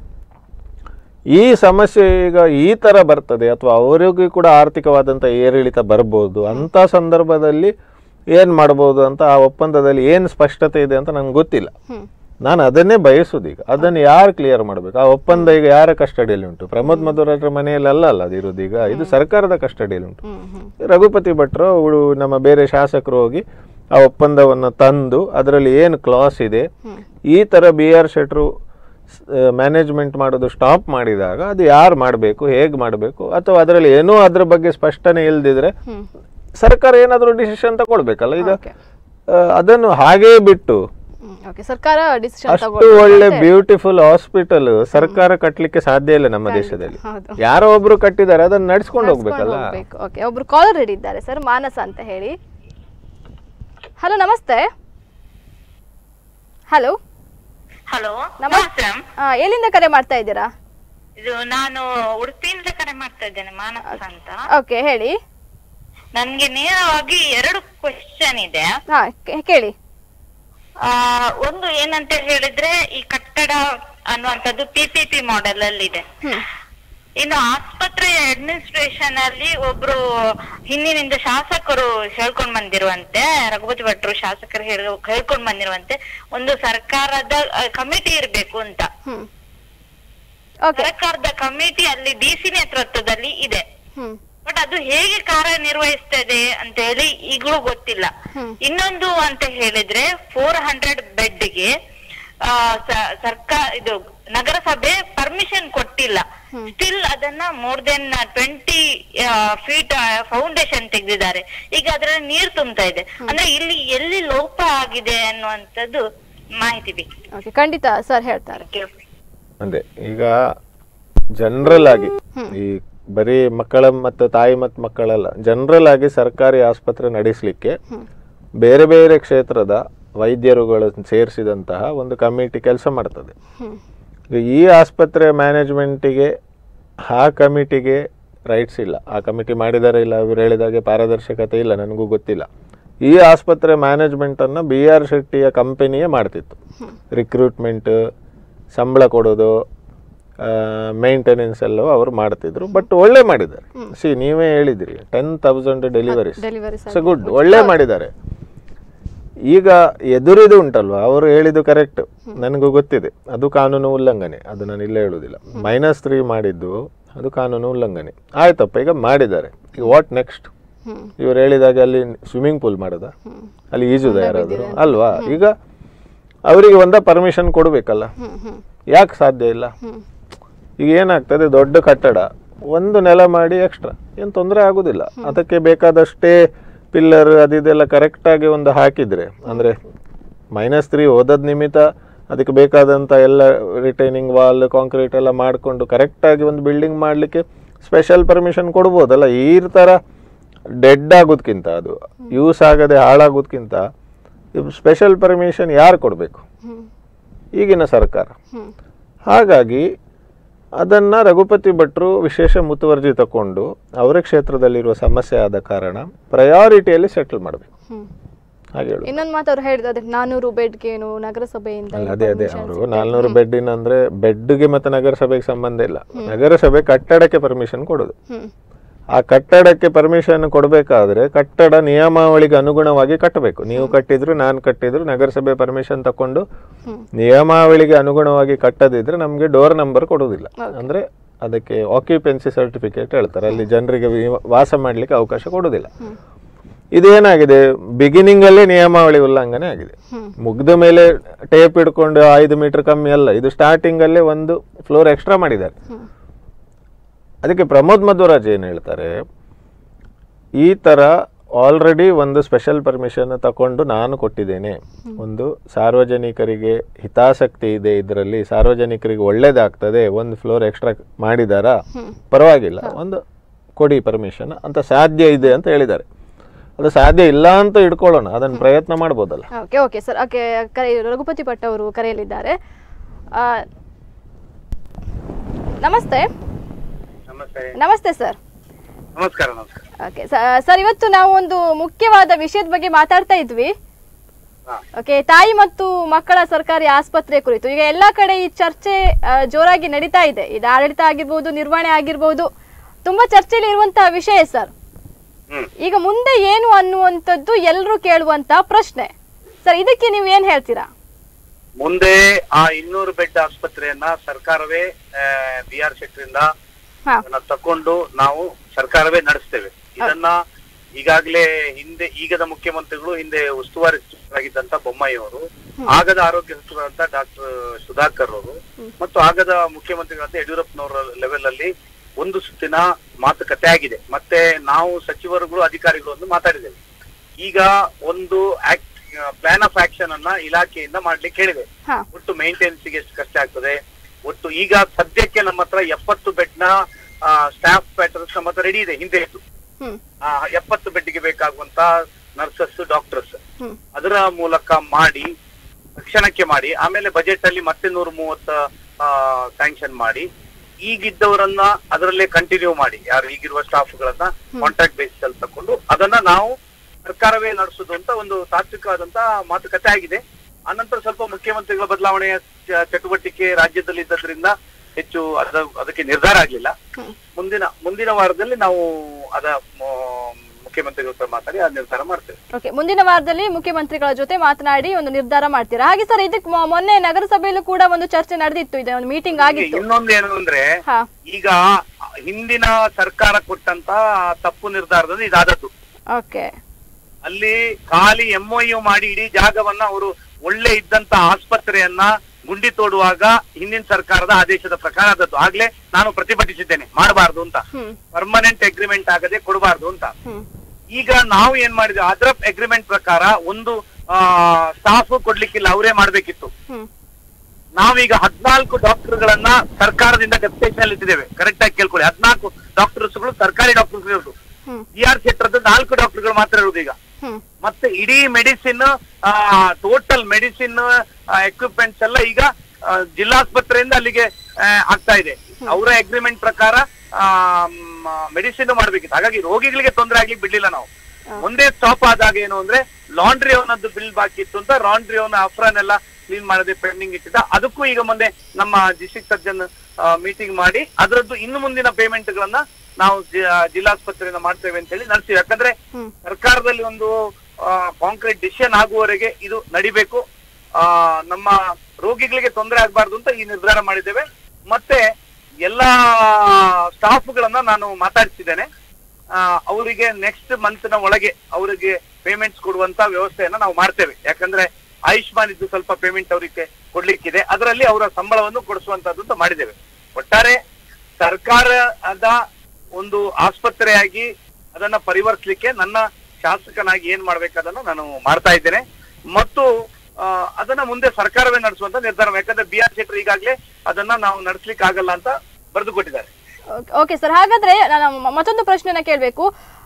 ಈ ಸಮಸ್ಯೆ ಈಗ ಈ ತರ ಬರ್ತದೆ ಅಥವಾ ಅವರಿಗೂ ಕೂಡ ಆರ್ಥಿಕವಾದಂಥ ಏರಿಳಿತ ಬರ್ಬೋದು ಅಂತ ಸಂದರ್ಭದಲ್ಲಿ ಏನ್ ಮಾಡ್ಬೋದು ಅಂತ ಆ ಒಪ್ಪಂದದಲ್ಲಿ ಏನು ಸ್ಪಷ್ಟತೆ ಇದೆ ಅಂತ ನಂಗೆ ಗೊತ್ತಿಲ್ಲ ಹ್ಮ್ ನಾನು ಅದನ್ನೇ ಬಯಸುದು ಈಗ ಅದನ್ನು ಯಾರು ಕ್ಲಿಯರ್ ಮಾಡಬೇಕು ಆ ಒಪ್ಪಂದ ಈಗ ಯಾರ ಕಸ್ಟಡಿಯಲ್ಲಿ ಉಂಟು ಪ್ರಮೋದ್ ಮಧುರಾಜ್ರ ಮನೆಯಲ್ಲಿ ಅಲ್ಲ ಅಲ್ಲ ಅದು ಇರೋದು ಈಗ ಇದು ಸರ್ಕಾರದ ಕಸ್ಟಡಿಯಲ್ಲಿ ಉಂಟು ಹ್ಮ್ ಹ್ಮ್ ರಘುಪತಿ ಭಟ್ರು ಅವರು ನಮ್ಮ ಬೇರೆ ಶಾಸಕರು ಹೋಗಿ ಆ ಒಪ್ಪಂದವನ್ನು ತಂದು ಅದರಲ್ಲಿ ಏನು ಕ್ಲಾಸ್ ಇದೆ ಹ್ಮ್ ಈ ಥರ ಬಿ ಆರ್ ಶೆಟ್ರು ಮ್ಯಾನೇಜ್ಮೆಂಟ್ ಮಾಡೋದು ಸ್ಟಾಪ್ ಮಾಡಿದಾಗ ಅದು ಯಾರು ಮಾಡಬೇಕು ಹೇಗೆ ಮಾಡಬೇಕು ಅಥವಾ ಅದರಲ್ಲಿ ಏನೂ ಅದ್ರ ಬಗ್ಗೆ ಸ್ಪಷ್ಟನೆ ಇಲ್ದಿದ್ರೆ ಹ್ಮ್ ಸರ್ಕಾರ ಏನಾದರೂ ಡಿಸಿಷನ್ ತಗೊಳ್ಬೇಕಲ್ಲ ಈಗ ಓಕೆ ಆ, ಅದನ್ನು ಹಾಗೇ ಬಿಟ್ಟು ಹ್ಮ್ ಓಕೆ ಸರ್ಕಾರ ಡಿಸಿಷನ್ ಅಷ್ಟು ಒಳ್ಳೆ ಬ್ಯೂಟಿಫುಲ್ ಹಾಸ್ಪಿಟಲ್ ಸರ್ಕಾರ ಕಟ್ಟಲಿಕ್ಕೆ ಸಾಧ್ಯ ಇಲ್ಲ ನಮ್ಮ ದೇಶದಲ್ಲಿ ಹೌದು ಯಾರೋ ಒಬ್ರು ಕಟ್ಟಿದ್ದಾರೆ ಅದನ್ನ ನಡ್ಸ್ಕೊಂಡು ಹೋಗ್ಬೇಕಲ್ಲ ಹೋಗ್ಬೇಕು ಓಕೆ ಒಬ್ರು ಕಾಲರ್ ರೆಡಿ ಇದ್ದಾರೆ ಸರ್ ಮಾನಸ ಅಂತ ಹೇಳಿ ಹಲೋ ನಮಸ್ತೆ ಹಲೋ ಹಲೋ ನಮಸ್ತೆ ನಮಸ್ತೆ ಆ, ಎಲ್ಲಿಂದ ಕರೆ ಮಾಡ್ತಾ ಇದ್ದೀರಾ ಇದು ನಾನು ಉಡುಪಿಯಿಂದ ಕರೆ ಮಾಡ್ತಾ ಇದ್ದೇನೆ ಮಾನಸ ಅಂತ ಓಕೆ ಹೇಳಿ ನನ್ಗೆ ನೇರವಾಗಿ ಎರಡು ಕ್ವೆಶ್ಚನ್ ಇದೆ ಹಾ ಕೇ- ಕೇಳಿ ಆ, ಒಂದು ಏನಂತ ಹೇಳಿದ್ರೆ ಈ ಕಟ್ಟಡ ಅನ್ನುವಂಥದ್ದು ಪಿ ಪಿ ಪಿ ಮಾಡೆಲ್ ಅಲ್ಲಿ ಇದೆ ಹ್ಮ್ ಇನ್ನು ಆಸ್ಪತ್ರೆಯ ಅಡ್ಮಿನಿಸ್ಟ್ರೇಷನ್ ಅಲ್ಲಿ ಒಬ್ರು ಹಿಂದಿನಿಂದ ಶಾಸಕರು ಹೇಳ್ಕೊಂಡ್ ಬಂದಿರುವಂತೆ ರಘುಪತಿ ಭಟ್ರು ಶಾಸಕರು ಹೇಳ ಹೇಳ್ಕೊಂಡ್ ಬಂದಿರುವಂತೆ ಒಂದು ಸರ್ಕಾರದ ಕಮಿಟಿ ಇರ್ಬೇಕು ಅಂತ ಹ್ಮ್ ಓಕೆ ಸರ್ಕಾರದ ಕಮಿಟಿ ಅಲ್ಲಿ ಡಿಸಿ ನೇತೃತ್ವದಲ್ಲಿ ಇದೆ ಹ್ಮ್ ಬಟ್ ಅದು ಹೇಗೆ ಕಾರ್ಯನಿರ್ವಹಿಸ್ತದೆ ಅಂತ ಹೇಳಿ ಈಗಲೂ ಗೊತ್ತಿಲ್ಲ ಹ್ಮ್. ಇನ್ನೊಂದು ಅಂತ ಹೇಳಿದ್ರೆ ಫೋರ್ ಹಂಡ್ರೆಡ್ ಬೆಡ್ಗೆ ಸರ್ಕಾರ ಇದು ನಗರಸಭೆ ಪರ್ಮಿಷನ್ ಕೊಟ್ಟಿಲ್ಲ ಹ್ಮ್. ಸ್ಟಿಲ್ ಅದನ್ನ more than twenty feet foundation ತೆಗೆದಿದ್ದಾರೆ ಈಗ ಅದರಲ್ಲಿ ನೀರು ತುಂಬ್ತಾ ಇದೆ ಅಂದ್ರೆ ಇಲ್ಲಿ ಎಲ್ಲಿ ಲೋಪ ಆಗಿದೆ ಅನ್ನುವಂಥದ್ದು ಮಾಹಿತಿ ಬೇಕು ಓಕೆ ಖಂಡಿತ ಸರ್ ಹೇಳ್ತಾರೆ ಅಂದೆ ಈಗ ಜನರಲ್ ಆಗಿ ಈ ಬರೀ ಮಕ್ಕಳ ಮತ್ತು ತಾಯಿ ಮತ್ತು ಮಕ್ಕಳಲ್ಲ ಜನರಲ್ ಆಗಿ ಸರ್ಕಾರಿ ಆಸ್ಪತ್ರೆ ನಡೆಸಲಿಕ್ಕೆ ಹ್ಮ್. ಬೇರೆ ಬೇರೆ ಕ್ಷೇತ್ರದ ವೈದ್ಯರುಗಳನ್ನು ಸೇರಿಸಿದಂತಹ ಒಂದು ಕಮಿಟಿ ಕೆಲಸ ಮಾಡ್ತದೆ ಹ್ಮ್ ಈಗ ಈ ಆಸ್ಪತ್ರೆ ಮ್ಯಾನೇಜ್ಮೆಂಟಿಗೆ ಆ ಕಮಿಟಿಗೆ ರೈಟ್ಸ್ ಇಲ್ಲ ಆ ಕಮಿಟಿ ಮಾಡಿದಾರೆ ಇಲ್ಲ ಇವರು ಹೇಳಿದಾಗೆ ಪಾರದರ್ಶಕತೆ ಇಲ್ಲ ನನಗೂ ಗೊತ್ತಿಲ್ಲ ಈ ಆಸ್ಪತ್ರೆ ಮ್ಯಾನೇಜ್ಮೆಂಟನ್ನು ಬಿ ಆರ್ ಶೆಟ್ಟಿಯ ಕಂಪನಿಯೇ ಮಾಡ್ತಿತ್ತು ರಿಕ್ರೂಟ್ಮೆಂಟ್ ಸಂಬಳ ಕೊಡೋದು ಮೇಂಟೆನೆನ್ಸ್ ಎಲ್ಲವೂ ಅವರು ಮಾಡ್ತಿದ್ರು ಬಟ್ ಒಳ್ಳೆ ಮಾಡಿದ್ದಾರೆ ಸಿ ನೀವೇ ಹೇಳಿದಿರಿ ten thousand deliveries delivery so good ಒಳ್ಳೆ ಮಾಡಿದ್ದಾರೆ ಈಗ ಎದುರಿದು ಉಂಟಲ್ವಾ ಅವರು ಹೇಳಿದ್ದು ಕರೆಕ್ಟ್ ನನಗೂ ಗೊತ್ತಿದೆ ಅದು ಕಾನೂನು ಉಲ್ಲಂಘನೆ ಅದು ನಾನು ಇಲ್ಲೇ ಹೇಳುವುದಿಲ್ಲ ಮೈನಸ್ ತ್ರೀ ಮಾಡಿದ್ದು ಅದು ಕಾನೂನು ಉಲ್ಲಂಘನೆ ಆಯ್ತಪ್ಪ ಈಗ ಮಾಡಿದ್ದಾರೆ ಈಗ ವಾಟ್ ನೆಕ್ಸ್ಟ್ ಹ್ಮ್ ಇವ್ರು ಹೇಳಿದಾಗ ಅಲ್ಲಿ ಸ್ವಿಮ್ಮಿಂಗ್ ಪೂಲ್ ಮಾಡದ ಹ್ಮ್ ಅಲ್ಲಿ ಈಜುದ ಯಾರಾದರೂ ಅಲ್ವಾ ಈಗ ಅವರಿಗೆ ಒಂದ ಪರ್ಮಿಷನ್ ಕೊಡಬೇಕಲ್ಲ ಹ್ಮ್ ಹ್ಮ್ ಯಾಕೆ ಸಾಧ್ಯ ಇಲ್ಲ ಹ್ಮ್ ಈಗ ಏನಾಗ್ತದೆ ದೊಡ್ಡ ಕಟ್ಟಡ ಒಂದು ನೆಲ ಮಾಡಿ ಎಕ್ಸ್ಟ್ರಾ ಏನು ತೊಂದರೆ ಆಗುದಿಲ್ಲ ಅದಕ್ಕೆ ಬೇಕಾದಷ್ಟೇ ಪಿಲ್ಲರ್ ಅದಿದೆಲ್ಲ ಕರೆಕ್ಟಾಗಿ ಒಂದು ಹಾಕಿದ್ರೆ ಅಂದರೆ ಮೈನಸ್ ತ್ರೀ ಹೋದದ್ ನಿಮಿತ್ತ ಅದಕ್ಕೆ ಬೇಕಾದಂಥ ಎಲ್ಲ ರಿಟೈನಿಂಗ್ ವಾಲ್ ಕಾಂಕ್ರೀಟ್ ಎಲ್ಲ ಮಾಡಿಕೊಂಡು ಕರೆಕ್ಟಾಗಿ ಒಂದು ಬಿಲ್ಡಿಂಗ್ ಮಾಡಲಿಕ್ಕೆ ಸ್ಪೆಷಲ್ ಪರ್ಮಿಷನ್ ಕೊಡ್ಬೋದಲ್ಲ ಈ ಥರ ಡೆಡ್ ಆಗೋದ್ಕಿಂತ ಅದು ಯೂಸ್ ಆಗದೆ ಹಾಳಾಗೋದ್ಕಿಂತ ಸ್ಪೆಷಲ್ ಪರ್ಮಿಷನ್ ಯಾರು ಕೊಡಬೇಕು ಹ್ಮ್ ಈಗಿನ ಸರ್ಕಾರ ಹ್ಮ್ ಹಾಗಾಗಿ ಅದನ್ನು ರಘುಪತಿ ಭಟ್ರು ವಿಶೇಷ ಮುತುವರ್ಜಿ ತಗೊಂಡು ಅವರ ಕ್ಷೇತ್ರದಲ್ಲಿರುವ ಸಮಸ್ಯೆ ಆದ ಕಾರಣ ಪ್ರಯಾರಿಟಿಯಲ್ಲಿ ಸೆಟಲ್ ಮಾಡಬೇಕು ಹ್ಮ್ ಹಾಗೆ ಹೇಳು ಇನ್ನೊಂದು ಮಾತು ಅವ್ರು ಹೇಳಿದ್ರು ಅದೇ ನಾನೂರು ಬೆಡ್ಗೇನು ನಗರಸಭೆಯಿಂದ ಅಲ್ಲ ಅದೇ ಅದೇ ಅವರು ನಾಲ್ನೂರು ಬೆಡ್ಡಿನ ಅಂದ್ರೆ ಬೆಡ್ಗೆ ಮತ್ತೆ ನಗರಸಭೆಗೆ ಸಂಬಂಧ ಇಲ್ಲ ನಗರಸಭೆ ಕಟ್ಟಡಕ್ಕೆ ಪರ್ಮಿಷನ್ ಕೊಡೋದು ಹ್ಮ್ ಆ ಕಟ್ಟಡಕ್ಕೆ ಪರ್ಮಿಷನ್ ಕೊಡಬೇಕಾದ್ರೆ ಕಟ್ಟಡ ನಿಯಮಾವಳಿಗೆ ಅನುಗುಣವಾಗಿ ಕಟ್ಟಬೇಕು ನೀವು ಕಟ್ಟಿದ್ರು ನಾನು ಕಟ್ಟಿದ್ರು ನಗರಸಭೆ ಪರ್ಮಿಷನ್ ತಕೊಂಡು ಹ್ಮ್. ನಿಯಮಾವಳಿಗೆ ಅನುಗುಣವಾಗಿ ಕಟ್ಟದಿದ್ರೆ ನಮಗೆ ಡೋರ್ ನಂಬರ್ ಕೊಡುವುದಿಲ್ಲ ಅಂದ್ರೆ ಅದಕ್ಕೆ ಆಕ್ಯುಪೆನ್ಸಿ ಸರ್ಟಿಫಿಕೇಟ್ ಹೇಳ್ತಾರೆ ಅಲ್ಲಿ ಜನರಿಗೆ ವಿ- ವಾಸ ಮಾಡಲಿಕ್ಕೆ ಅವಕಾಶ ಕೊಡುವುದಿಲ್ಲ ಹ್ಮ್. ಇದೇನಾಗಿದೆ ಬಿಗಿನಿಂಗ್ ಅಲ್ಲೇ ನಿಯಮಾವಳಿ ಉಲ್ಲಂಘನೆ ಆಗಿದೆ ಹ್ಮ್. ಮುಗ್ದ ಮೇಲೆ ಟೇಪ್ ಹಿಡ್ಕೊಂಡು ಐದು ಮೀಟರ್ ಕಮ್ಮಿ ಅಲ್ಲ ಇದು ಸ್ಟಾರ್ಟಿಂಗ್ ಅಲ್ಲೇ ಒಂದು ಫ್ಲೋರ್ ಎಕ್ಸ್ಟ್ರಾ ಮಾಡಿದ್ದಾರೆ ಹ್ಮ್. ಅದಕ್ಕೆ ಪ್ರಮೋದ್ ಮಧ್ವರಾಜ್ ಏನು ಹೇಳ್ತಾರೆ ಈ ಥರ ಆಲ್ರೆಡಿ ಒಂದು ಸ್ಪೆಷಲ್ ಪರ್ಮಿಷನ್ ತಕೊಂಡು ನಾನು ಕೊಟ್ಟಿದ್ದೇನೆ ಒಂದು ಸಾರ್ವಜನಿಕರಿಗೆ ಹಿತಾಸಕ್ತಿ ಇದೆ ಇದರಲ್ಲಿ ಸಾರ್ವಜನಿಕರಿಗೆ ಒಳ್ಳೇದಾಗ್ತದೆ ಒಂದು ಫ್ಲೋರ್ ಎಕ್ಸ್ಟ್ರಾ ಮಾಡಿದಾರಾ ಪರವಾಗಿಲ್ಲ ಒಂದು ಕೊಡಿ ಪರ್ಮಿಷನ್ ಅಂತ ಸಾಧ್ಯ ಇದೆ ಅಂತ ಹೇಳಿದ್ದಾರೆ ಅದು ಸಾಧ್ಯ ಇಲ್ಲ ಅಂತ ಇಟ್ಕೊಳ್ಳೋಣ ಅದನ್ನು ಪ್ರಯತ್ನ ಮಾಡ್ಬೋದಲ್ಲ ಓಕೆ ಓಕೆ ಸರ್ ಓಕೆ ಕರೆ ರಘುಪತಿ ಭಟ್ ಅವರು ಕರೆಯಲಿದ್ದಾರೆ ಆ, ನಮಸ್ತೆ ನಮಸ್ತೆ ನಮಸ್ತೆ ಸರ್ ನಮಸ್ಕಾರ ನಮಸ್ಕಾರ ಓಕೆ ಸರ್ ಇವತ್ತು ನಾವು ಒಂದು ಮುಖ್ಯವಾದ ವಿಷಯದ ಬಗ್ಗೆ ಮಾತಾಡ್ತಾ ಇದ್ವಿ ಹಾ. ಓಕೆ ತಾಯಿ ಮತ್ತು ಮಕ್ಕಳ ಸರ್ಕಾರಿ ಆಸ್ಪತ್ರೆ ಕುರಿತು ಈಗ ಎಲ್ಲಾ ಕಡೆ ಈ ಚರ್ಚೆ ಆ, ಜೋರಾಗಿ ನಡೀತಾ ಇದೆ ಇದು ಆಡಳಿತ ಆಗಿರ್ಬೋದು ನಿರ್ವಹಣೆ ಆಗಿರ್ಬೋದು ತುಂಬಾ ಚರ್ಚೆಯಲ್ಲಿ ಇರುವಂತಹ ವಿಷಯ ಸರ್ ಹ್ಮ್ ಈಗ ಮುಂದೆ ಏನು ಅನ್ನುವಂಥದ್ದು ಎಲ್ಲರೂ ಕೇಳುವಂತ ಪ್ರಶ್ನೆ ಸರ್ ಇದಕ್ಕೆ ನೀವು ಏನ್ ಹೇಳ್ತೀರಾ ಮುಂದೆ ಆ ಇನ್ನೂರು ಬೆಡ್ ಆಸ್ಪತ್ರೆಯನ್ನ ಸರ್ಕಾರವೇ ಬಿ ಆರ್ ಶೆಟ್ಟರಿಂದ ಹಾ ಅದನ್ನ ತಕೊಂಡು ನಾವು ಸರ್ಕಾರವೇ ನಡೆಸ್ತೇವೆ ಇದನ್ನ ಈಗಾಗಲೇ ಹಿಂದೆ ಈಗದ ಮುಖ್ಯಮಂತ್ರಿಗಳು ಹಿಂದೆ ಉಸ್ತುವಾರಿ ಸಚಿವರಾಗಿದ್ದಂತ ಬೊಮ್ಮಾಯಿ ಅವರು ಆಗದ ಆರೋಗ್ಯ ಸಚಿವರಾದಂತ ಡಾಕ್ಟರ್ ಸುಧಾಕರ್ ಅವರು ಮತ್ತು ಆಗದ ಮುಖ್ಯಮಂತ್ರಿಗಳಂತ ಯಡಿಯೂರಪ್ಪನವರ ಲೆವೆಲ್ ಅಲ್ಲಿ ಒಂದು ಸುತ್ತಿನ ಮಾತುಕತೆ ಆಗಿದೆ ಮತ್ತೆ ನಾವು ಸಚಿವರುಗಳು ಅಧಿಕಾರಿಗಳು ಒಂದು ಮಾತಾಡಿದ್ದೇವೆ ಈಗ ಒಂದು ಪ್ಲಾನ್ ಆಫ್ ಆಕ್ಷನ್ ಅನ್ನ ಇಲಾಖೆಯಿಂದ ಮಾಡ್ಲಿಕ್ಕೆ ಹೇಳಿದೆ ಹಾ ಒಟ್ಟು ಮೇಂಟೆನೆನ್ಸ್ ಗೆ ಎಷ್ಟು ಖರ್ಚು ಆಗ್ತದೆ ಒಟ್ಟು ಈಗ ಸದ್ಯಕ್ಕೆ ನಮ್ಮ ಹತ್ರ ಎಪ್ಪತ್ತು ಬೆಡ್ ನ ಸ್ಟಾಫ್ ಪ್ಯಾಟರ್ನ್ಸ್ ನಮ್ಮ ಹತ್ರ ರೆಡಿ ಇದೆ ಹಿಂದೆ ಇತ್ತು ಹ್ಮ್ ಆ, ಎಪ್ಪತ್ತು ಬೆಡ್ಗೆ ಬೇಕಾಗುವಂತ ನರ್ಸಸ್ ಡಾಕ್ಟರ್ಸ್ ಹ್ಮ್ ಅದರ ಮೂಲಕ ಮಾಡಿ ತಕ್ಷಣಕ್ಕೆ ಮಾಡಿ ಆಮೇಲೆ ಬಜೆಟ್ ಅಲ್ಲಿ ಮತ್ತೆ ನೂರ ಮೂವತ್ತ ಸ್ಯಾಂಕ್ಷನ್ ಮಾಡಿ ಈಗಿದ್ದವರನ್ನ ಅದರಲ್ಲೇ ಕಂಟಿನ್ಯೂ ಮಾಡಿ ಯಾರು ಈಗಿರುವ ಸ್ಟಾಫ್ ಗಳನ್ನ ಕಾಂಟ್ರಾಕ್ಟ್ ಬೇಸಿಸ್ ಅಲ್ಲಿ ತಕೊಂಡು ಅದನ್ನ ನಾವು ಸರ್ಕಾರವೇ ನಡೆಸುದು ಅಂತ ಒಂದು ತಾತ್ವಿಕವಾದಂತ ಮಾತುಕತೆ ಆಗಿದೆ ಅನಂತರ ಸ್ವಲ್ಪ ಮುಖ್ಯಮಂತ್ರಿಗಳ ಬದಲಾವಣೆಯ ಚ- ಚಟುವಟಿಕೆ ರಾಜ್ಯದಲ್ಲಿ ಇದ್ದದ್ರಿಂದ ಹೆಚ್ಚು ಅದ ಅದಕ್ಕೆ ನಿರ್ಧಾರ ಆಗ್ಲಿಲ್ಲ ಮುಂದಿನ ಮುಂದಿನ ವಾರದಲ್ಲಿ ನಾವು ಅದ ಮ- ಮುಖ್ಯಮಂತ್ರಿಗಳ ಹತ್ರ ಮಾತಾಡಿ ಆ ನಿರ್ಧಾರ ಮಾಡ್ತೇವೆ ಓಕೆ ಮುಂದಿನ ವಾರದಲ್ಲಿ ಮುಖ್ಯಮಂತ್ರಿಗಳ ಜೊತೆ ಮಾತನಾಡಿ ಒಂದು ನಿರ್ಧಾರ ಮಾಡ್ತೀರಾ ಹಾಗೆ ಸರ್ ಇದಕ್ಕೆ ಮೊ- ಮೊನ್ನೆ ನಗರಸಭೆಯಲ್ಲೂ ಕೂಡ ಒಂದು ಚರ್ಚೆ ನಡೆದಿತ್ತು ಇದೆ ಒಂದು ಮೀಟಿಂಗ್ ಆಗಿತ್ತು ಇನ್ನೊಂದು ಏನು ಅಂದ್ರೆ ಹಾ ಈಗ ಹಿಂದಿನ ಸರ್ಕಾರ ಕೊಟ್ಟಂತ ತಪ್ಪು ನಿರ್ಧಾರದಲ್ಲಿ ಇದಾದದ್ದು ಓಕೆ ಅಲ್ಲಿ ಖಾಲಿ ಎಂಒಯು ಮಾಡಿ ಇಡೀ ಜಾಗವನ್ನ ಅವರು ಒಳ್ಳೆ ಇದ್ದಂತ ಆಸ್ಪತ್ರೆಯನ್ನ ಗುಂಡಿ ತೋಡುವಾಗ ಹಿಂದಿನ ಸರ್ಕಾರದ ಆದೇಶದ ಪ್ರಕಾರ ಆದದ್ದು ಆಗ್ಲೇ ನಾನು ಪ್ರತಿಭಟಿಸಿದ್ದೇನೆ ಮಾಡಬಾರ್ದು ಅಂತ ಹ್ಮ್ ಪರ್ಮನೆಂಟ್ ಅಗ್ರಿಮೆಂಟ್ ಆಗದೆ ಕೊಡಬಾರ್ದು ಅಂತ ಹ್ಮ್ ಈಗ ನಾವು ಏನ್ ಮಾಡಿದ್ವಿ ಅದರ ಅಗ್ರಿಮೆಂಟ್ ಪ್ರಕಾರ ಒಂದು ಸ್ಟಾಫ್ ಕೊಡ್ಲಿಕ್ಕಿಲ್ಲ ಅವರೇ ಮಾಡ್ಬೇಕಿತ್ತು ಹ್ಮ್ ನಾವೀಗ ಹದ್ನಾಲ್ಕು ಡಾಕ್ಟರ್ಗಳನ್ನ ಸರ್ಕಾರದಿಂದ ಡೆಪ್ಯುಟೇಷನ್ ಅಲ್ಲಿ ಇಟ್ಟಿದ್ದೇವೆ ಕರೆಕ್ಟ್ ಆಗಿ ಕೇಳ್ಕೊಳ್ಳಿ ಹದ್ನಾಲ್ಕು ಡಾಕ್ಟರ್ಸ್ಗಳು ಸರ್ಕಾರಿ ಡಾಕ್ಟರ್ಸ್ ಇರೋದು ಹ್ಮ್ ಬಿ ಆರ್ ಕ್ಷೇತ್ರದ ನಾಲ್ಕು ಡಾಕ್ಟರ್ಗಳು ಮಾತ್ರ ಇರೋದು ಈಗ ಹ್ಮ್ ಮತ್ತೆ ಇಡೀ ಮೆಡಿಸಿನ್ ಟೋಟಲ್ ಮೆಡಿಸಿನ್ ಎಕ್ವಿಪ್ಮೆಂಟ್ಸ್ ಎಲ್ಲ ಈಗ ಆ, ಜಿಲ್ಲಾಸ್ಪತ್ರೆಯಿಂದ ಅಲ್ಲಿಗೆ ಆ, ಆಗ್ತಾ ಇದೆ ಅವರ ಅಗ್ರಿಮೆಂಟ್ ಪ್ರಕಾರ ಮೆಡಿಸಿನ್ ಮಾಡ್ಬೇಕಿತ್ತು ಹಾಗಾಗಿ ರೋಗಿಗಳಿಗೆ ತೊಂದರೆ ಆಗ್ಲಿಕ್ಕೆ ಬಿಡ್ಲಿಲ್ಲ ನಾವು ಒಂದೇ ಸ್ಟಾಪ್ ಆದಾಗ ಏನು ಅಂದ್ರೆ ಲಾಂಡ್ರಿ ಅವನದ್ದು ಬಿಲ್ ಬಾಕಿ ಇತ್ತು ಅಂತ ಲಾಂಡ್ರಿ ಅವನ ಅಫ್ರಾನ್ ಎಲ್ಲ ಕ್ಲೀನ್ ಮಾಡದೆ ಪೆಂಡಿಂಗ್ ಇಟ್ಟಿದ್ದ ಅದಕ್ಕೂ ಈಗ ಮೊನ್ನೆ ನಮ್ಮ ಡಿಸ್ಟ್ರಿಕ್ಟ್ ಸರ್ಜನ್ ಮೀಟಿಂಗ್ ಮಾಡಿ ಅದರದ್ದು ಇನ್ನು ಮುಂದಿನ ಪೇಮೆಂಟ್ ಗಳನ್ನ ನಾವು ಜಿ- ಜಿಲ್ಲಾಸ್ಪತ್ರೆಯಿಂದ ಮಾಡ್ತೇವೆ ಅಂತ ಹೇಳಿ ನಡೆಸ್ತೀವಿ ಯಾಕಂದ್ರೆ ಹ್ಮ್. ಸರ್ಕಾರದಲ್ಲಿ ಒಂದು ಕಾಂಕ್ರೀಟ್ ಡಿಸಿಷನ್ ಆಗುವವರೆಗೆ ಇದು ನಡಿಬೇಕು ಆ, ನಮ್ಮ ರೋಗಿಗಳಿಗೆ ತೊಂದರೆ ಆಗಬಾರ್ದು ಅಂತ ಈ ನಿರ್ಧಾರ ಮಾಡಿದ್ದೇವೆ ಮತ್ತೆ ಎಲ್ಲಾ ಸ್ಟಾಫ್ಗಳನ್ನ ನಾನು ಮಾತಾಡಿಸಿದ್ದೇನೆ ಆ, ಅವರಿಗೆ ನೆಕ್ಸ್ಟ್ ಮಂತ್ ನ ಒಳಗೆ ಅವರಿಗೆ ಪೇಮೆಂಟ್ಸ್ ಕೊಡುವಂತ ವ್ಯವಸ್ಥೆಯನ್ನ ನಾವು ಮಾಡ್ತೇವೆ ಯಾಕಂದ್ರೆ ಆಯುಷ್ಮಾನ್ ಇದ್ದು ಸ್ವಲ್ಪ ಪೇಮೆಂಟ್ ಅವರಿಗೆ ಕೊಡ್ಲಿಕ್ಕಿದೆ ಅದರಲ್ಲಿ ಅವರ ಸಂಬಳವನ್ನು ಕೊಡಿಸುವಂತದ್ದು ಅಂತ ಮಾಡಿದ್ದೇವೆ ಒಟ್ಟಾರೆ ಸರ್ಕಾರದ ಒಂದು ಆಸ್ಪತ್ರೆಯಾಗಿ ಅದನ್ನ ಪರಿವರ್ತಿಸ್ಲಿಕ್ಕೆ ನನ್ನ ಶಾಸಕನಾಗಿ ಏನ್ ಮಾಡ್ಬೇಕಾದನ್ನ ನಾನು ಮಾಡ್ತಾ ಇದ್ದೇನೆ ಮತ್ತು ಆ, ಅದನ್ನ ಮುಂದೆ ಸರ್ಕಾರವೇ ನಡೆಸುವಂತ ನಿರ್ಧಾರ ಯಾಕಂದ್ರೆ ಬಿ ಆರ್ ಶೆಟ್ಟರ್ ಈಗಾಗಲೇ ಅದನ್ನ ನಾವು ನಡೆಸ್ಲಿಕ್ಕೆ ಆಗಲ್ಲ ಅಂತ ಬರೆದು ಕೊಟ್ಟಿದ್ದಾರೆ ಓಕೆ ಸರ್ ಹಾಗಾದ್ರೆ ನಾನು ಮ- ಮತ್ತೊಂದು ಪ್ರಶ್ನೆನ ಕೇಳಬೇಕು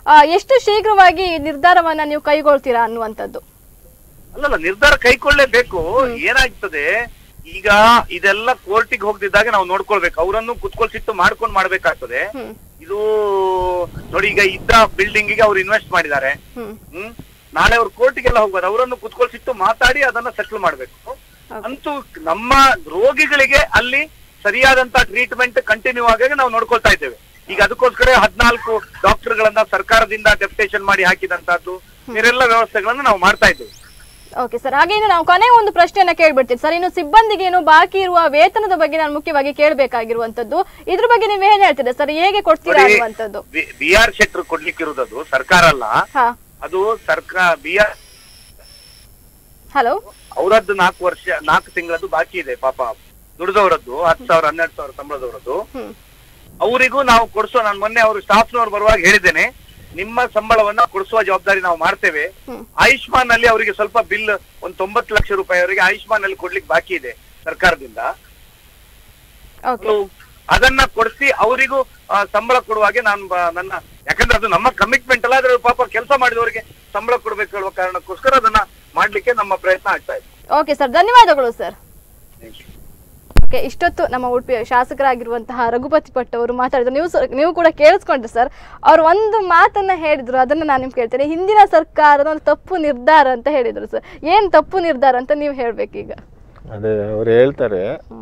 ಆ, ಎಷ್ಟು ಶೀಘ್ರವಾಗಿ ಈ ನಿರ್ಧಾರವನ್ನ ನೀವು ಕೈಗೊಳ್ತೀರಾ ಅನ್ನುವಂಥದ್ದು ಅಲ್ಲಲ್ಲ ನಿರ್ಧಾರ ಕೈಕೊಳ್ಳೇಬೇಕು ಏನಾಗ್ತದೆ ಈಗ ಇದೆಲ್ಲ ಕೋರ್ಟಿಗೆ ಹೋಗ್ದಿದ್ದಾಗ ನಾವು ನೋಡ್ಕೊಳ್ಬೇಕು ಅವರನ್ನು ಕುತ್ಕೊಳ್ಸಿಟ್ಟು ಮಾಡ್ಕೊಂಡು ಮಾಡ್ಬೇಕಾಗ್ತದೆ ಹ್ಮ್ ಇದು ನೋಡಿ ಈಗ ಇದ್ದ ಬಿಲ್ಡಿಂಗ್ ಗೆ ಅವ್ರು ಇನ್ವೆಸ್ಟ್ ಮಾಡಿದ್ದಾರೆ ಹ್ಮ್ ಹ್ಮ್ ನಾಳೆ ಅವ್ರು ಕೋರ್ಟಿಗೆಲ್ಲ ಹೋಗ್ಬಾರ್ದು ಅವರನ್ನು ಕುತ್ಕೊಳ್ಸಿಟ್ಟು ಮಾತಾಡಿ ಅದನ್ನ ಸೆಟ್ಲ್ ಮಾಡ್ಬೇಕು ಅಂತೂ ನಮ್ಮ ರೋಗಿಗಳಿಗೆ ಅಲ್ಲಿ ಸರಿಯಾದಂತ ಟ್ರೀಟ್ಮೆಂಟ್ ಕಂಟಿನ್ಯೂ ಆಗಿ ನಾವು ನೋಡ್ಕೊಳ್ತಾ ಇದ್ದೇವೆ ಈಗ ಅದಕ್ಕೋಸ್ಕರ ಹದಿನಾಲ್ಕು ಡಾಕ್ಟರ್ಗಳನ್ನ ಸರ್ಕಾರದಿಂದ ಡೆಪ್ಟೇಷನ್ ಮಾಡಿ ಹಾಕಿದಂತದ್ದು ಬೇರೆಲ್ಲ ವ್ಯವಸ್ಥೆಗಳನ್ನ ನಾವು ಮಾಡ್ತಾ ಇದ್ದೇವೆ ಓಕೆ ಸರ್ ಹಾಗೆ ಇನ್ನು ನಾವು ಕೊನೆಗೆ ಒಂದು ಪ್ರಶ್ನೆಯನ್ನ ಕೇಳ್ಬಿಡ್ತೀನಿ ಸರ್ ಇನ್ನು ಸಿಬ್ಬಂದಿಗೆ ಏನು ಬಾಕಿ ಇರುವ ವೇತನದ ಬಗ್ಗೆ ನಾನು ಮುಖ್ಯವಾಗಿ ಕೇಳಬೇಕಾಗಿರುವಂತದ್ದು ಇದ್ರ ಬಗ್ಗೆ ನೀವು ಏನ್ ಹೇಳ್ತೀರಾ ಸರ್ ಹೇಗೆ ಕೊಡ್ತೀರಾ ಅನ್ನುವಂಥದ್ದು ಬಿ ಆರ್ ಶೆಟ್ರು ಕೊಡ್ಲಿಕ್ಕಿರುವುದು ಸರ್ಕಾರ ಅಲ್ಲ ಹಾ ಅದು ಸರ್ಕಾರ ಬಿ ಆರ್ ಹಲೋ ಅವರದ್ದು ನಾಲ್ಕು ವರ್ಷ ನಾಲ್ಕು ತಿಂಗಳದ್ದು ಬಾಕಿ ಇದೆ ಪಾಪ ದುಡಿದವರದ್ದು ಹತ್ತು ಸಾವಿರ ಹನ್ನೆರಡು ಸಾವಿರ ಸಂಬಳದವರದ್ದು ಹ್ಮ್ ಅವರಿಗೂ ನಾವು ಕೊಡಿಸೋ ನಾನು ಮೊನ್ನೆ ಅವರು ಸ್ಟಾಫ್ನವ್ರು ಬರುವಾಗ ಹೇಳಿದ್ದೇನೆ ನಿಮ್ಮ ಸಂಬಳವನ್ನ ಕೊಡಿಸುವ ಜವಾಬ್ದಾರಿ ನಾವು ಮಾಡ್ತೇವೆ ಹ್ಮ್. ಆಯುಷ್ಮಾನ್ ಅಲ್ಲಿ ಅವರಿಗೆ ಸ್ವಲ್ಪ ಬಿಲ್ ಒಂದು ತೊಂಬತ್ತು ಲಕ್ಷ ರೂಪಾಯಿ ಅವರಿಗೆ ಆಯುಷ್ಮಾನ್ ಅಲ್ಲಿ ಕೊಡ್ಲಿಕ್ಕೆ ಬಾಕಿ ಇದೆ ಸರ್ಕಾರದಿಂದ ಓಕೆ ಅದು ಅದನ್ನ ಕೊಡಿಸಿ ಅವರಿಗೂ ಸಂಬಳ ಕೊಡುವಾಗೆ ನಾನು ಬ- ನನ್ನ ಯಾಕಂದ್ರೆ ಅದು ನಮ್ಮ ಕಮಿಟ್ಮೆಂಟ್ ಅಲ್ಲ ಆದ್ರೆ ಪಾಪ ಕೆಲಸ ಮಾಡಿದವರಿಗೆ ಸಂಬಳ ಕೊಡ್ಬೇಕು ಹೇಳುವ ಕಾರಣಕ್ಕೋಸ್ಕರ ಅದನ್ನ ಮಾಡ್ಲಿಕ್ಕೆ ನಮ್ಮ ಪ್ರಯತ್ನ ಆಗ್ತಾ ಇದೆ ಓಕೆ ಸರ್ ಧನ್ಯವಾದಗಳು ಸರ್ ಓಕೆ ಇಷ್ಟೊತ್ತು ನಮ್ಮ ಉಡುಪಿ ಶಾಸಕರಾಗಿರುವಂತಹ ರಘುಪತಿ ಭಟ್ ಅವರು ಮಾತಾಡಿದ್ರು ನೀವು ಸ- ನೀವು ಕೂಡ ಕೇಳಿಸ್ಕೊಂಡ್ರಿ ಸರ್ ಅವ್ರು ಒಂದು ಮಾತನ್ನ ಹೇಳಿದ್ರು ಅದನ್ನ ನಾನು ನಿಮ್ಗೆ ಕೇಳ್ತೇನೆ ಹಿಂದಿನ ಸರ್ಕಾರದ ಒಂದು ತಪ್ಪು ನಿರ್ಧಾರ ಅಂತ ಹೇಳಿದ್ರು ಸರ್ ಏನ್ ತಪ್ಪು ನಿರ್ಧಾರ ಅಂತ ನೀವು ಹೇಳ್ಬೇಕೀಗ ಅದೇ ಅವ್ರು ಹೇಳ್ತಾರೆ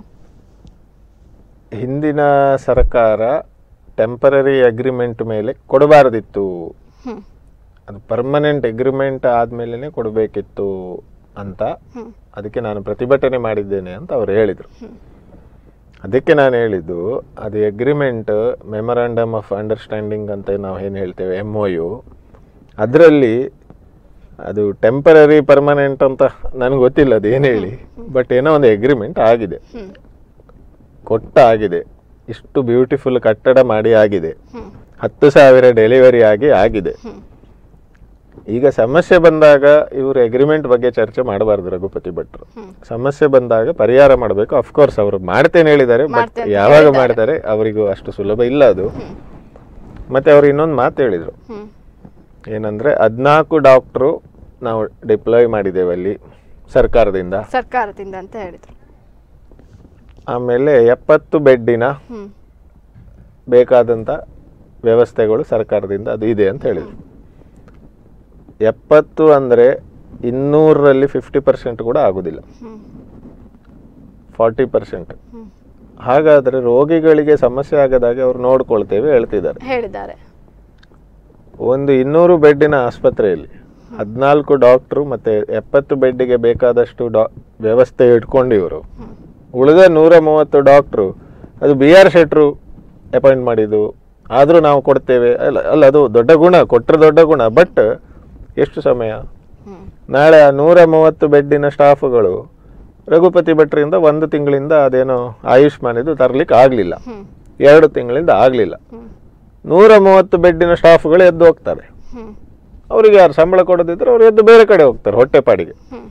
ಹಿಂದಿನ ಸರ್ಕಾರ ಟೆಂಪರರಿ ಅಗ್ರಿಮೆಂಟ್ ಮೇಲೆ ಕೊಡಬಾರದಿತ್ತು ಹ್ಮ್ ಅದು ಪರ್ಮನೆಂಟ್ ಅಗ್ರಿಮೆಂಟ್ ಆದ್ಮೇಲೆ ಕೊಡಬೇಕಿತ್ತು ಅಂತ ಹ್ಮ್ ಅದಕ್ಕೆ ನಾನು ಪ್ರತಿಭಟನೆ ಮಾಡಿದ್ದೇನೆ ಅಂತ ಅವ್ರು ಹೇಳಿದರು ಅದಕ್ಕೆ ನಾನು ಹೇಳಿದ್ದು ಅದು ಅಗ್ರಿಮೆಂಟ್ ಮೆಮೊರಾಂಡಮ್ ಆಫ್ ಅಂಡರ್ಸ್ಟ್ಯಾಂಡಿಂಗ್ ಅಂತ ನಾವು ಏನು ಹೇಳ್ತೇವೆ ಎಮ್ ಒ ಯು ಅದರಲ್ಲಿ ಅದು ಟೆಂಪರರಿ ಪರ್ಮನೆಂಟ್ ಅಂತ ನನಗೆ ಗೊತ್ತಿಲ್ಲ ಅದು ಏನು ಹೇಳಿ ಬಟ್ ಏನೋ ಒಂದು ಅಗ್ರಿಮೆಂಟ್ ಆಗಿದೆ ಹ್ಮ್ ಕೊಟ್ಟ ಆಗಿದೆ ಇಷ್ಟು ಬ್ಯೂಟಿಫುಲ್ ಕಟ್ಟಡ ಮಾಡಿ ಆಗಿದೆ ಹ್ಮ್ ಹತ್ತು ಸಾವಿರ ಡೆಲಿವರಿ ಆಗಿ ಆಗಿದೆ ಹ್ಮ್ ಈಗ ಸಮಸ್ಯೆ ಬಂದಾಗ ಇವರು ಅಗ್ರಿಮೆಂಟ್ ಬಗ್ಗೆ ಚರ್ಚೆ ಮಾಡಬಾರ್ದು ರಘುಪತಿ ಭಟ್ರು ಹ್ಮ್. ಸಮಸ್ಯೆ ಬಂದಾಗ ಪರಿಹಾರ ಮಾಡಬೇಕು ಅಫ್ಕೋರ್ಸ್ ಅವರು ಮಾಡ್ತೇನೆ ಹೇಳಿದ್ದಾರೆ ಬಟ್ ಮಾಡ್ತೇನೆ ಅಂತ ಯಾವಾಗ ಹೇಳಿದ್ದಾರೆ. ಮಾಡ್ತಾರೆ ಅವರಿಗೂ ಅಷ್ಟು ಸುಲಭ ಇಲ್ಲ ಅದು ಮತ್ತೆ ಅವ್ರು ಇನ್ನೊಂದು ಮಾತು ಹೇಳಿದರು ಹ್ಮ್ ಏನಂದ್ರೆ ಹದಿನಾಲ್ಕು ಡಾಕ್ಟ್ರು ನಾವು ಡಿಪ್ಲಾಯ್ ಮಾಡಿದ್ದೇವೆ ಅಲ್ಲಿ ಸರ್ಕಾರದಿಂದ ಸರ್ಕಾರದಿಂದ ಅಂತ ಹೇಳಿದ್ರು ಆಮೇಲೆ ಎಪ್ಪತ್ತು ಬೆಡ್ಡಿನ ಹ್ಮ್ ಬೇಕಾದಂಥ ವ್ಯವಸ್ಥೆಗಳು ಸರ್ಕಾರದಿಂದ ಅದು ಇದೆ ಅಂತ ಹೇಳಿದರು ಎಪ್ಪತ್ತು ಅಂದರೆ ಇನ್ನೂರರಲ್ಲಿ ಫಿಫ್ಟಿ ಪರ್ಸೆಂಟ್ ಕೂಡ ಆಗೋದಿಲ್ಲ ಹ್ಮ್ ಫಾರ್ಟಿ ಪರ್ಸೆಂಟ್ ಹ್ಮ್ ಹಾಗಾದರೆ ರೋಗಿಗಳಿಗೆ ಸಮಸ್ಯೆ ಆಗದಾಗೆ ಅವ್ರು ನೋಡ್ಕೊಳ್ತೇವೆ ಹೇಳ್ತಿದ್ದಾರೆ ಹೇಳಿದ್ದಾರೆ ಒಂದು ಇನ್ನೂರು ಬೆಡ್ಡಿನ ಆಸ್ಪತ್ರೆಯಲ್ಲಿ ಹದಿನಾಲ್ಕು ಡಾಕ್ಟ್ರು ಮತ್ತು ಎಪ್ಪತ್ತು ಬೆಡ್ಡಿಗೆ ಬೇಕಾದಷ್ಟು ಡಾ ವ್ಯವಸ್ಥೆ ಇಟ್ಕೊಂಡು ಇವರು ಉಳಿದ ನೂರ ಮೂವತ್ತು ಡಾಕ್ಟ್ರು ಅದು ಬಿ ಆರ್ ಶೆಟ್ರು ಅಪಾಯಿಂಟ್ ಮಾಡಿದ್ದು ಆದರೂ ನಾವು ಕೊಡ್ತೇವೆ ಅಲ್ಲ ಅಲ್ಲ ಅದು ದೊಡ್ಡ ಗುಣ ಕೊಟ್ಟರೆ ದೊಡ್ಡ ಗುಣ ಬಟ್ ಎಷ್ಟು ಸಮಯ ಹ್ಮ್ ನಾಳೆ ಆ ನೂರ ಮೂವತ್ತು ಬೆಡ್ಡಿನ ಸ್ಟಾಫ್ಗಳು ರಘುಪತಿ ಭಟ್ರಿಂದ ಒಂದು ತಿಂಗಳಿಂದ ಅದೇನೋ ಆಯುಷ್ಮಾನ್ ಇದು ತರಲಿಕ್ಕೆ ಆಗಲಿಲ್ಲ ಹ್ಮ್ ಎರಡು ತಿಂಗಳಿಂದ ಆಗಲಿಲ್ಲ ಹ್ಮ್ ನೂರ ಮೂವತ್ತು ಬೆಡ್ಡಿನ ಸ್ಟಾಫ್ಗಳು ಎದ್ದು ಹೋಗ್ತಾರೆ ಹ್ಮ್ ಅವರಿಗೆ ಯಾರು ಸಂಬಳ ಕೊಡದಿದ್ರೆ ಅವ್ರು ಎದ್ದು ಬೇರೆ ಕಡೆ ಹೋಗ್ತಾರೆ ಹೊಟ್ಟೆಪಾಡಿಗೆ ಹ್ಮ್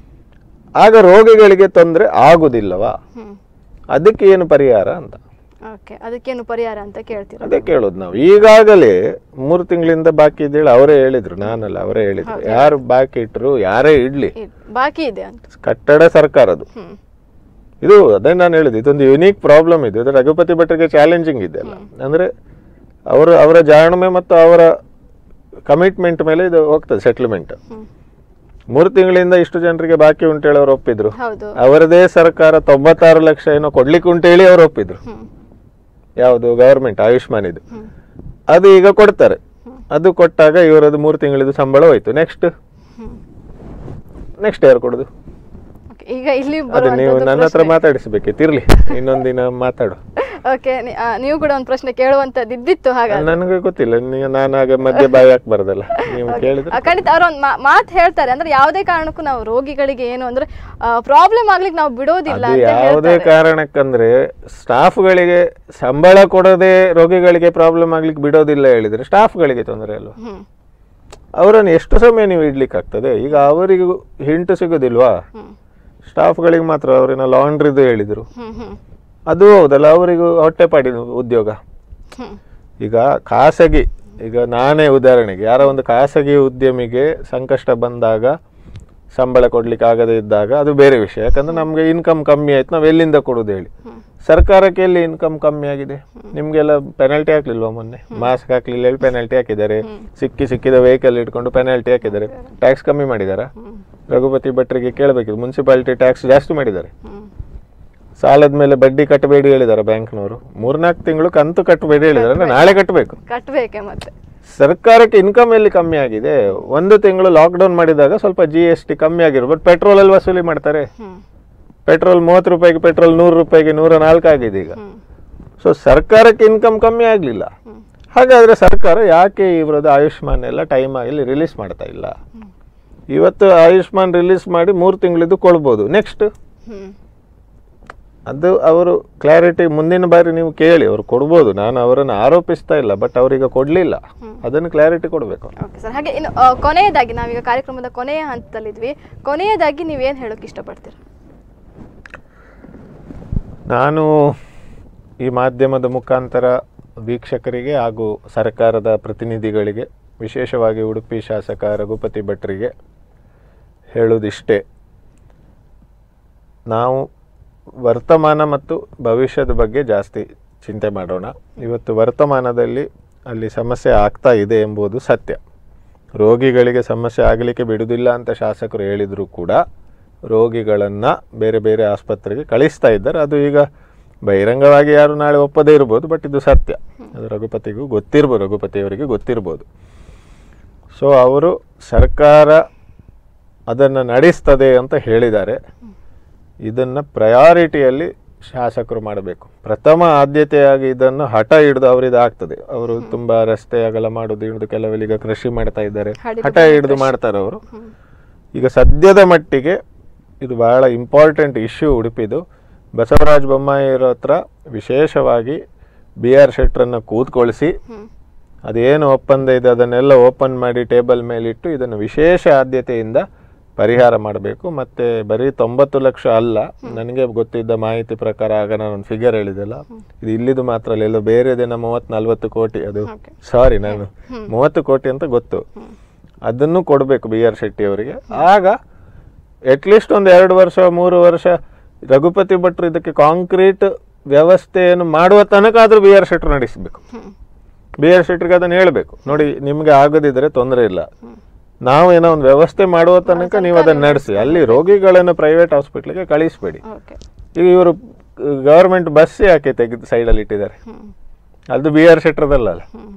ಆಗ ರೋಗಿಗಳಿಗೆ ತೊಂದರೆ ಆಗುದಿಲ್ಲವಾ ಹ್ಮ್ ಅದಕ್ಕೆ ಏನು ಪರಿಹಾರ ಅಂತ ಓಕೆ ಅದಕ್ಕೇನು ಪರಿಹಾರ ಅಂತ ಕೇಳ್ತೀರಾ ಅದೇ ಕೇಳೋದು ನಾವು ಈಗಾಗಲೇ ಮೂರು ತಿಂಗಳಿಂದ ಬಾಕಿ ಇದ್ದೇಳಿ ಅವರೇ ಹೇಳಿದ್ರು ನಾನಲ್ಲ ಅವರೇ ಹೇಳಿದ್ರು ಯಾರು ಬಾಕಿ ಇಟ್ಟರು ಯಾರೇ ಇಡ್ಲಿ ಇದ್- ಬಾಕಿ ಇದೆ ಅಂತ ಕಟ್ಟಡ ಸರ್ಕಾರದು ಹ್ಮ್ ಇದು ಅದೇ ನಾನು ಹೇಳಿದ್ದು ಇದೊಂದು ಯುನೀಕ್ ಪ್ರಾಬ್ಲಮ್ ಇದು ಇದು ರಘುಪತಿ ಭಟ್ರಿಗೆ ಚಾಲೆಂಜಿಂಗ್ ಇದೆ ಅಲ್ಲ ಅಂದ್ರೆ ಅವರು ಅವರ ಜಾಣ್ಮೆ ಮತ್ತು ಅವರ ಕಮಿಟ್ಮೆಂಟ್ ಮೇಲೆ ಇದು ಹೋಗ್ತದೆ ಸೆಟ್ಲ್ಮೆಂಟ್ ಹ್ಮ್ ಮೂರು ತಿಂಗಳಿಂದ ಇಷ್ಟು ಜನರಿಗೆ ಬಾಕಿ ಉಂಟೇಳಿ ಅವ್ರು ಒಪ್ಪಿದ್ರು ಹೌದು ಅವರದೇ ಸರ್ಕಾರ ತೊಂಬತ್ತಾರು ಲಕ್ಷ ಏನೋ ಕೊಡ್ಲಿಕ್ಕೆ ಉಂಟೇಳಿ ಅವ್ರು ಒಪ್ಪಿದ್ರು ಹ್ಮ್ ಯಾವುದು ಗವರ್ಮೆಂಟ್ ಆಯುಷ್ಮಾನ್ ಇದು ಹ್ಮ್ ಅದು ಈಗ ಕೊಡ್ತಾರೆ ಅದು ಕೊಟ್ಟಾಗ ಇವರದು ಮೂರು ತಿಂಗಳಿದ್ದು ಸಂಬಳ ಹೋಯ್ತು ನೆಕ್ಸ್ಟ್ ಹ್ಮ್ ನೆಕ್ಸ್ಟ್ ಯಾರು ಕೊಡುದು Okay, ಈಗ ಇಲ್ಲಿ ಅದು ನೀವು ನನ್ನ ಹತ್ರ ಮಾತಾಡಿಸ್ಬೇಕಿತ್ತು ಇರ್ಲಿ ಇನ್ನೊಂದಿನ ಮಾತಾಡು ಓಕೆ ನೀವು ಕೂಡ ಒಂದು ಪ್ರಶ್ನೆ ಕೇಳುವಂತದ್ದು ಇದ್ದಿತ್ತು ಹಾಗಾದ್ರೆ ನನಗೆ ಗೊತ್ತಿಲ್ಲ ನೀವು ನಾನು ಆಗ ಮಧ್ಯೆ ಬಾಯಿ ಹಾಕ್ಬಾರ್ದಲ್ಲ ನೀವು ಕೇಳಿದ್ರೆ ಆ, ಖಂಡಿತ ಅವ್ರ ಒಂದು ಮಾತು ಹೇಳ್ತಾರೆ ಅಂದ್ರೆ ಯಾವುದೇ ಕಾರಣಕ್ಕೂ ನಾವು ರೋಗಿಗಳಿಗೆ ಏನು ಅಂದ್ರೆ ಪ್ರಾಬ್ಲಮ್ ಆಗ್ಲಿಕ್ಕೆ ನಾವು ಬಿಡೋದಿಲ್ಲ ಅದು ಅಂತ ಯಾವುದೇ ಹೇಳ್ತಾರೆ ಕಾರಣಕ್ಕಂದ್ರೆ ಸ್ಟಾಫ್ಗಳಿಗೆ ಸಂಬಳ ಕೊಡದೆ ರೋಗಿಗಳಿಗೆ ಪ್ರಾಬ್ಲಮ್ ಆಗ್ಲಿಕ್ಕೆ ಬಿಡೋದಿಲ್ಲ ಹೇಳಿದ್ರೆ ಸ್ಟಾಫ್ಗಳಿಗೆ ತೊಂದರೆ ಅಲ್ವಾ ಹ್ಮ್ ಅವರನ್ನು ಎಷ್ಟು ಸಮಯ ನೀವು ಇಡ್ಲಿಕ್ಕೆ ಆಗ್ತದೆ ಈಗ ಅವರಿಗೂ ಹಿಂಟು ಸಿಗೋದಿಲ್ವಾ ಹ್ಮ್ ಸ್ಟಾಫ್ಗಳಿಗೆ ಮಾತ್ರ ಅವರಿನ ಲಾಂಡ್ರಿದು ಹೇಳಿದ್ರು ಹ್ಮ್ ಹ್ಮ್ ಅದು ಹೌದಲ್ಲ ಅವರಿಗೂ ಹೊಟ್ಟೆಪಾಡಿ ಉದ್ಯೋಗ ಹ್ಮ್ ಈಗ ಖಾಸಗಿ ಈಗ ನಾನೇ ಉದಾಹರಣೆಗೆ ಯಾರೋ ಒಂದು ಖಾಸಗಿ ಉದ್ಯಮಿಗೆ ಸಂಕಷ್ಟ ಬಂದಾಗ ಸಂಬಳ ಕೊಡ್ಲಿಕ್ಕೆ ಆಗದೇ ಇದ್ದಾಗ ಅದು ಬೇರೆ ವಿಷಯ ಯಾಕಂದ್ರೆ ನಮ್ಗೆ ಇನ್ಕಮ್ ಕಮ್ಮಿ ಆಯ್ತು ನಾವು ಎಲ್ಲಿಂದ ಕೊಡೋದು ಹೇಳಿ ಸರ್ಕಾರಕ್ಕೆ ಎಲ್ಲಿ ಇನ್ಕಮ್ ಕಮ್ಮಿ ಆಗಿದೆ ನಿಮ್ಗೆಲ್ಲ ಪೆನಾಲ್ಟಿ ಹಾಕ್ಲಿಲ್ವಾ ಮೊನ್ನೆ ಮಾಸ್ಕ್ ಹಾಕ್ಲಿಲ್ಲ ಹೇಳಿ ಪೆನಾಲ್ಟಿ ಹಾಕಿದ್ದಾರೆ ಸಿಕ್ಕಿ ಸಿಕ್ಕಿದ ವೆಹಿಕಲ್ ಇಟ್ಕೊಂಡು ಪೆನಾಲ್ಟಿ ಹಾಕಿದ್ದಾರೆ ಟ್ಯಾಕ್ಸ್ ಕಮ್ಮಿ ಮಾಡಿದಾರಾ ರಘುಪತಿ ಭಟ್ರಿಗೆ ಕೇಳಬೇಕಿತ್ತು ಮುನ್ಸಿಪಾಲಿಟಿ ಟ್ಯಾಕ್ಸ್ ಜಾಸ್ತಿ ಮಾಡಿದ್ದಾರೆ ಹ್ಮ್ ಸಾಲದ ಮೇಲೆ ಬಡ್ಡಿ ಕಟ್ಟಬೇಡಿ ಹೇಳಿದಾರೆ ಬ್ಯಾಂಕ್ನವರು ಮೂರ್ನಾಲ್ಕು ತಿಂಗಳು ಕಂತು ಕಟ್ಟಬೇಡಿ ಹೇಳಿದಾರೆ ಅಂದ್ರೆ ನಾಳೆ ಕಟ್ಟಬೇಕು ಕಟ್ಬೇಕೆ ಮತ್ತೆ ಸರ್ಕಾರಕ್ಕೆ ಇನ್ಕಮ್ ಎಲ್ಲಿ ಕಮ್ಮಿ ಆಗಿದೆ ಒಂದು ತಿಂಗಳು ಲಾಕ್ಡೌನ್ ಮಾಡಿದಾಗ ಸ್ವಲ್ಪ ಜಿ ಎಸ್ ಟಿ ಕಮ್ಮಿ ಆಗಿರೋ ಬಟ್ ಪೆಟ್ರೋಲ್ ಅಲ್ಲಿ ವಸೂಲಿ ಮಾಡ್ತಾರೆ ಹ್ಮ್ ಪೆಟ್ರೋಲ್ ಮೂವತ್ತು ರೂಪಾಯಿಗೆ ಪೆಟ್ರೋಲ್ ನೂರು ರೂಪಾಯಿಗೆ ನೂರ ನಾಲ್ಕು ಆಗಿದೆ ಈಗ ಹ್ಮ್ ಸೊ ಸರ್ಕಾರಕ್ಕೆ ಇನ್ಕಮ್ ಕಮ್ಮಿ ಆಗಲಿಲ್ಲ ಹಾಗಾದ್ರೆ ಸರ್ಕಾರ ಯಾಕೆ ಇವರದ್ದು ಆಯುಷ್ಮಾನ್ ಎಲ್ಲ ಟೈಮ್ ಆಗಲಿ ರಿಲೀಸ್ ಮಾಡ್ತಾ ಇಲ್ಲ ಇವತ್ತು ಆಯುಷ್ಮಾನ್ ರಿಲೀಸ್ ಮಾಡಿ ಮೂರು ತಿಂಗಳಿದ್ದು ಕೊಡ್ಬೋದು ನೆಕ್ಸ್ಟ್ ಹ್ಮ್ ಅದು ಅವರು ಕ್ಲಾರಿಟಿ ಮುಂದಿನ ಬಾರಿ ನೀವು ಕೇಳಿ ಅವ್ರು ಕೊಡ್ಬೋದು ನಾನು ಅವರನ್ನು ಆರೋಪಿಸ್ತಾ ಇಲ್ಲ ಬಟ್ ಅವರೀಗ ಕೊಡಲಿಲ್ಲ ಅದನ್ನು ಕ್ಲಾರಿಟಿ ಕೊಡಬೇಕು ಓಕೆ ಸರ್ ಹಾಗೆ ಇನ್ನು ಆ, ಕೊನೆಯದಾಗಿ ನಾವೀಗ ಕಾರ್ಯಕ್ರಮದ ಕೊನೆಯ ಹಂತದಲ್ಲಿದ್ವಿ ಕೊನೆಯದಾಗಿ ನೀವೇನು ಹೇಳೋಕೆ ಇಷ್ಟಪಡ್ತೀರಾ ನಾನು ಈ ಮಾಧ್ಯಮದ ಮುಖಾಂತರ ವೀಕ್ಷಕರಿಗೆ ಹಾಗೂ ಸರ್ಕಾರದ ಪ್ರತಿನಿಧಿಗಳಿಗೆ ವಿಶೇಷವಾಗಿ ಉಡುಪಿ ಶಾಸಕ ರಘುಪತಿ ಭಟ್ರಿಗೆ ಹೇಳುವುದಿಷ್ಟೇ ನಾವು ವರ್ತಮಾನ ಮತ್ತು ಭವಿಷ್ಯದ ಬಗ್ಗೆ ಜಾಸ್ತಿ ಚಿಂತೆ ಮಾಡೋಣ ಇವತ್ತು ವರ್ತಮಾನದಲ್ಲಿ ಅಲ್ಲಿ ಸಮಸ್ಯೆ ಆಗ್ತಾ ಇದೆ ಎಂಬುದು ಸತ್ಯ ರೋಗಿಗಳಿಗೆ ಸಮಸ್ಯೆ ಆಗಲಿಕ್ಕೆ ಬಿಡುವುದಿಲ್ಲ ಅಂತ ಶಾಸಕರು ಹೇಳಿದರೂ ಕೂಡ ರೋಗಿಗಳನ್ನು ಬೇರೆ ಬೇರೆ ಆಸ್ಪತ್ರೆಗೆ ಕಳಿಸ್ತಾ ಇದ್ದಾರೆ ಅದು ಈಗ ಬಹಿರಂಗವಾಗಿ ಯಾರು ನಾಳೆ ಒಪ್ಪದೇ ಇರ್ಬೋದು ಬಟ್ ಇದು ಸತ್ಯ ಅದು ರಘುಪತಿಗೂ ಗೊತ್ತಿರ್ಬೋದು ರಘುಪತಿಯವರಿಗೆ ಗೊತ್ತಿರ್ಬೋದು ಸೊ ಅವರು ಸರ್ಕಾರ ಅದನ್ನು ನಡೆಸ್ತದೆ ಅಂತ ಹೇಳಿದ್ದಾರೆ ಇದನ್ನು ಪ್ರಯಾರಿಟಿಯಲ್ಲಿ ಶಾಸಕರು ಮಾಡಬೇಕು ಪ್ರಥಮ ಆದ್ಯತೆಯಾಗಿ ಇದನ್ನು ಹಠ ಹಿಡಿದು ಅವರಿದು ಆಗ್ತದೆ ಅವರು ತುಂಬಾ ರಸ್ತೆ ಅಗಲ ಮಾಡೋದು ಹಿಡಿದು ಕೆಲವರು ಈಗ ಕೃಷಿ ಮಾಡ್ತಾ ಇದ್ದಾರೆ ಹಡಿದು ಹಠ ಹಿಡಿದು ಮಾಡ್ತಾರೆ ಅವರು ಈಗ ಸದ್ಯದ ಮಟ್ಟಿಗೆ ಇದು ಬಹಳ ಇಂಪಾರ್ಟೆಂಟ್ ಇಶ್ಯೂ ಉಡುಪಿದು ಬಸವರಾಜ ಬೊಮ್ಮಾಯಿಯರ ಹತ್ರ ವಿಶೇಷವಾಗಿ ಬಿ ಆರ್ ಶೆಟ್ರನ್ನು ಕೂತ್ಕೊಳಿಸಿ ಹ್ಮ್ ಅದೇನು ಒಪ್ಪಂದ ಇದೆ ಅದನ್ನೆಲ್ಲ ಓಪನ್ ಮಾಡಿ ಟೇಬಲ್ ಮೇಲಿಟ್ಟು ಇದನ್ನು ವಿಶೇಷ ಆದ್ಯತೆಯಿಂದ ಪರಿಹಾರ ಮಾಡಬೇಕು ಮತ್ತೆ ಬರೀ ತೊಂಬತ್ತು ಲಕ್ಷ ಅಲ್ಲ ನನಗೆ ಗೊತ್ತಿದ್ದ ಮಾಹಿತಿ ಪ್ರಕಾರ ಆಗ ನಾನು ಒಂದು ಫಿಗರ್ ಹೇಳಿದೆಲ್ಲ ಇದು ಇಲ್ಲಿದು ಮಾತ್ರ ಅಲ್ಲ ಎಲ್ಲೋ ಬೇರೆದೇನ ಮೂವತ್ತು ನಲ್ವತ್ತು ಕೋಟಿ ಅದು Okay. ಸಾರಿ ನಾನು ಮೂವತ್ತು ಕೋಟಿ ಅಂತ ಗೊತ್ತು ಅದನ್ನು ಕೊಡಬೇಕು ಬಿ ಆರ್ ಶೆಟ್ಟಿ ಅವರಿಗೆ ಆಗ ಅಟ್ಲೀಸ್ಟ್ ಒಂದು ಎರಡು ವರ್ಷ ಮೂರು ವರ್ಷ ರಘುಪತಿ ಭಟ್ರು ಇದಕ್ಕೆ ಕಾಂಕ್ರೀಟ್ ವ್ಯವಸ್ಥೆಯನ್ನು ಮಾಡುವ ತನಕ ಆದ್ರೂ ಬಿ ಆರ್ ಶೆಟ್ರು ನಡೆಸಬೇಕು ಬಿ ಆರ್ ಶೆಟ್ರಿಗೆ ಅದನ್ನು ಹೇಳಬೇಕು ನೋಡಿ ನಿಮ್ಗೆ ಆಗದಿದ್ರೆ ತೊಂದರೆ ಇಲ್ಲ ನಾವು ಏನೋ ಒಂದು ವ್ಯವಸ್ಥೆ ಮಾಡುವ ತನಕ ನೀವು ಅದನ್ನು ನಡೆಸಿ ಅಲ್ಲಿ ರೋಗಿಗಳನ್ನು ಪ್ರೈವೇಟ್ ಹಾಸ್ಪಿಟ್ಲಿಗೆ ಕಳಿಸ್ಬೇಡಿ ಓಕೆ ಈಗ ಇವರು ಗವರ್ಮೆಂಟ್ ಬಸ್ ಯಾಕೆ ತೆಗೆದು ಸೈಡಲ್ಲಿ ಇಟ್ಟಿದ್ದಾರೆ ಹ್ಮ್ ಅದು ಬಿ ಆರ್ ಶೆಟ್ರದಲ್ಲ ಹ್ಮ್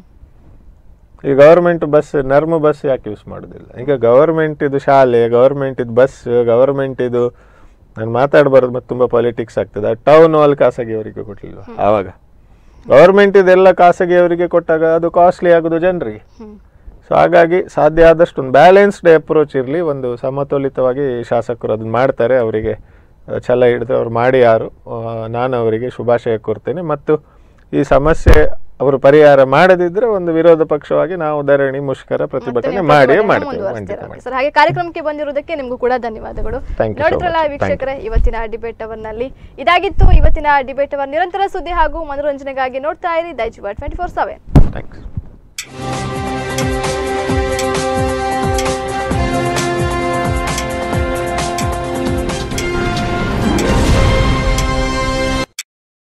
ಈ ಗವರ್ಮೆಂಟ್ ಬಸ್ ನರ್ಮ ಬಸ್ ಯಾಕೆ ಯೂಸ್ ಮಾಡೋದಿಲ್ಲ ಈಗ ಗವರ್ಮೆಂಟ್ ಇದು ಶಾಲೆ ಗವರ್ಮೆಂಟ್ ಇದು ಬಸ್ ಗವರ್ಮೆಂಟ್ ಇದು ನಾನು ಮಾತಾಡಬಾರ್ದು ಮತ್ತೆ ತುಂಬ ಪಾಲಿಟಿಕ್ಸ್ ಆಗ್ತದೆ ಟೌನ್ ಹಾಲ್ ಖಾಸಗಿಯವರಿಗೆ ಕೊಡ್ಲಿಲ್ವಾ ಆವಾಗ ಗವರ್ಮೆಂಟ್ ಇದೆಲ್ಲ ಖಾಸಗಿಯವರಿಗೆ ಕೊಟ್ಟಾಗ ಅದು ಕಾಸ್ಟ್ಲಿ ಆಗೋದು ಜನರಿಗೆ ಹ್ಮ್ ಸೊ ಹಾಗಾಗಿ ಸಾಧ್ಯ ಆದಷ್ಟು ಒಂದು ಬ್ಯಾಲೆನ್ಸ್ಡ್ ಅಪ್ರೋಚ್ ಇರಲಿ ಒಂದು ಸಮತೋಲಿತವಾಗಿ ಶಾಸಕರು ಅದನ್ನ ಮಾಡ್ತಾರೆ ಅವರಿಗೆ ಆ, ಛಲ ಹಿಡಿದ್ರೆ ಅವ್ರು ಮಾಡಿ ಯಾರು ಆ, ನಾನು ಅವರಿಗೆ ಶುಭಾಶಯ ಕೋರ್ತೇನೆ ಮತ್ತು ಈ ಸಮಸ್ಯೆ ಅವರು ಪರಿಹಾರ ಮಾಡದಿದ್ರೆ ಒಂದು ವಿರೋಧ ಪಕ್ಷವಾಗಿ ನಾವು ಧರಣಿ ಮುಷ್ಕರ ಪ್ರತಿಭಟನೆ ಮಾಡಿಯೇ ಮಾಡ್ತೇವೆ ಖಂಡಿತ ಮಾಡ್ತೇವೆ. ಸರ್ ಹಾಗೆ ಕಾರ್ಯಕ್ರಮಕ್ಕೆ ಬಂದಿರೋದಕ್ಕೆ ನಿಮಗೂ ಕೂಡ ಧನ್ಯವಾದಗಳು Thank you so ನೋಡಿದ್ರಲ್ಲ much. Thank you. ವೀಕ್ಷಕರೇ ಇವತ್ತಿನ ಡಿಬೇಟ್ ಅವರ್ನಲ್ಲಿ ಇದಾಗಿತ್ತು ಇವತ್ತಿನ ಡಿಬೇಟ್ ಅವರ್ ನಿರಂತರ ಸುದ್ದಿ ಹಾಗೂ ಮನೋರಂಜನೆಗಾಗಿ ನೋಡ್ತಾ ಇರಿ ದೈಜುವ ಟ್ವೆಂಟಿ ಫೋರ್ ಸೆವೆನ್ ಥ್ಯಾಂಕ್ಸ್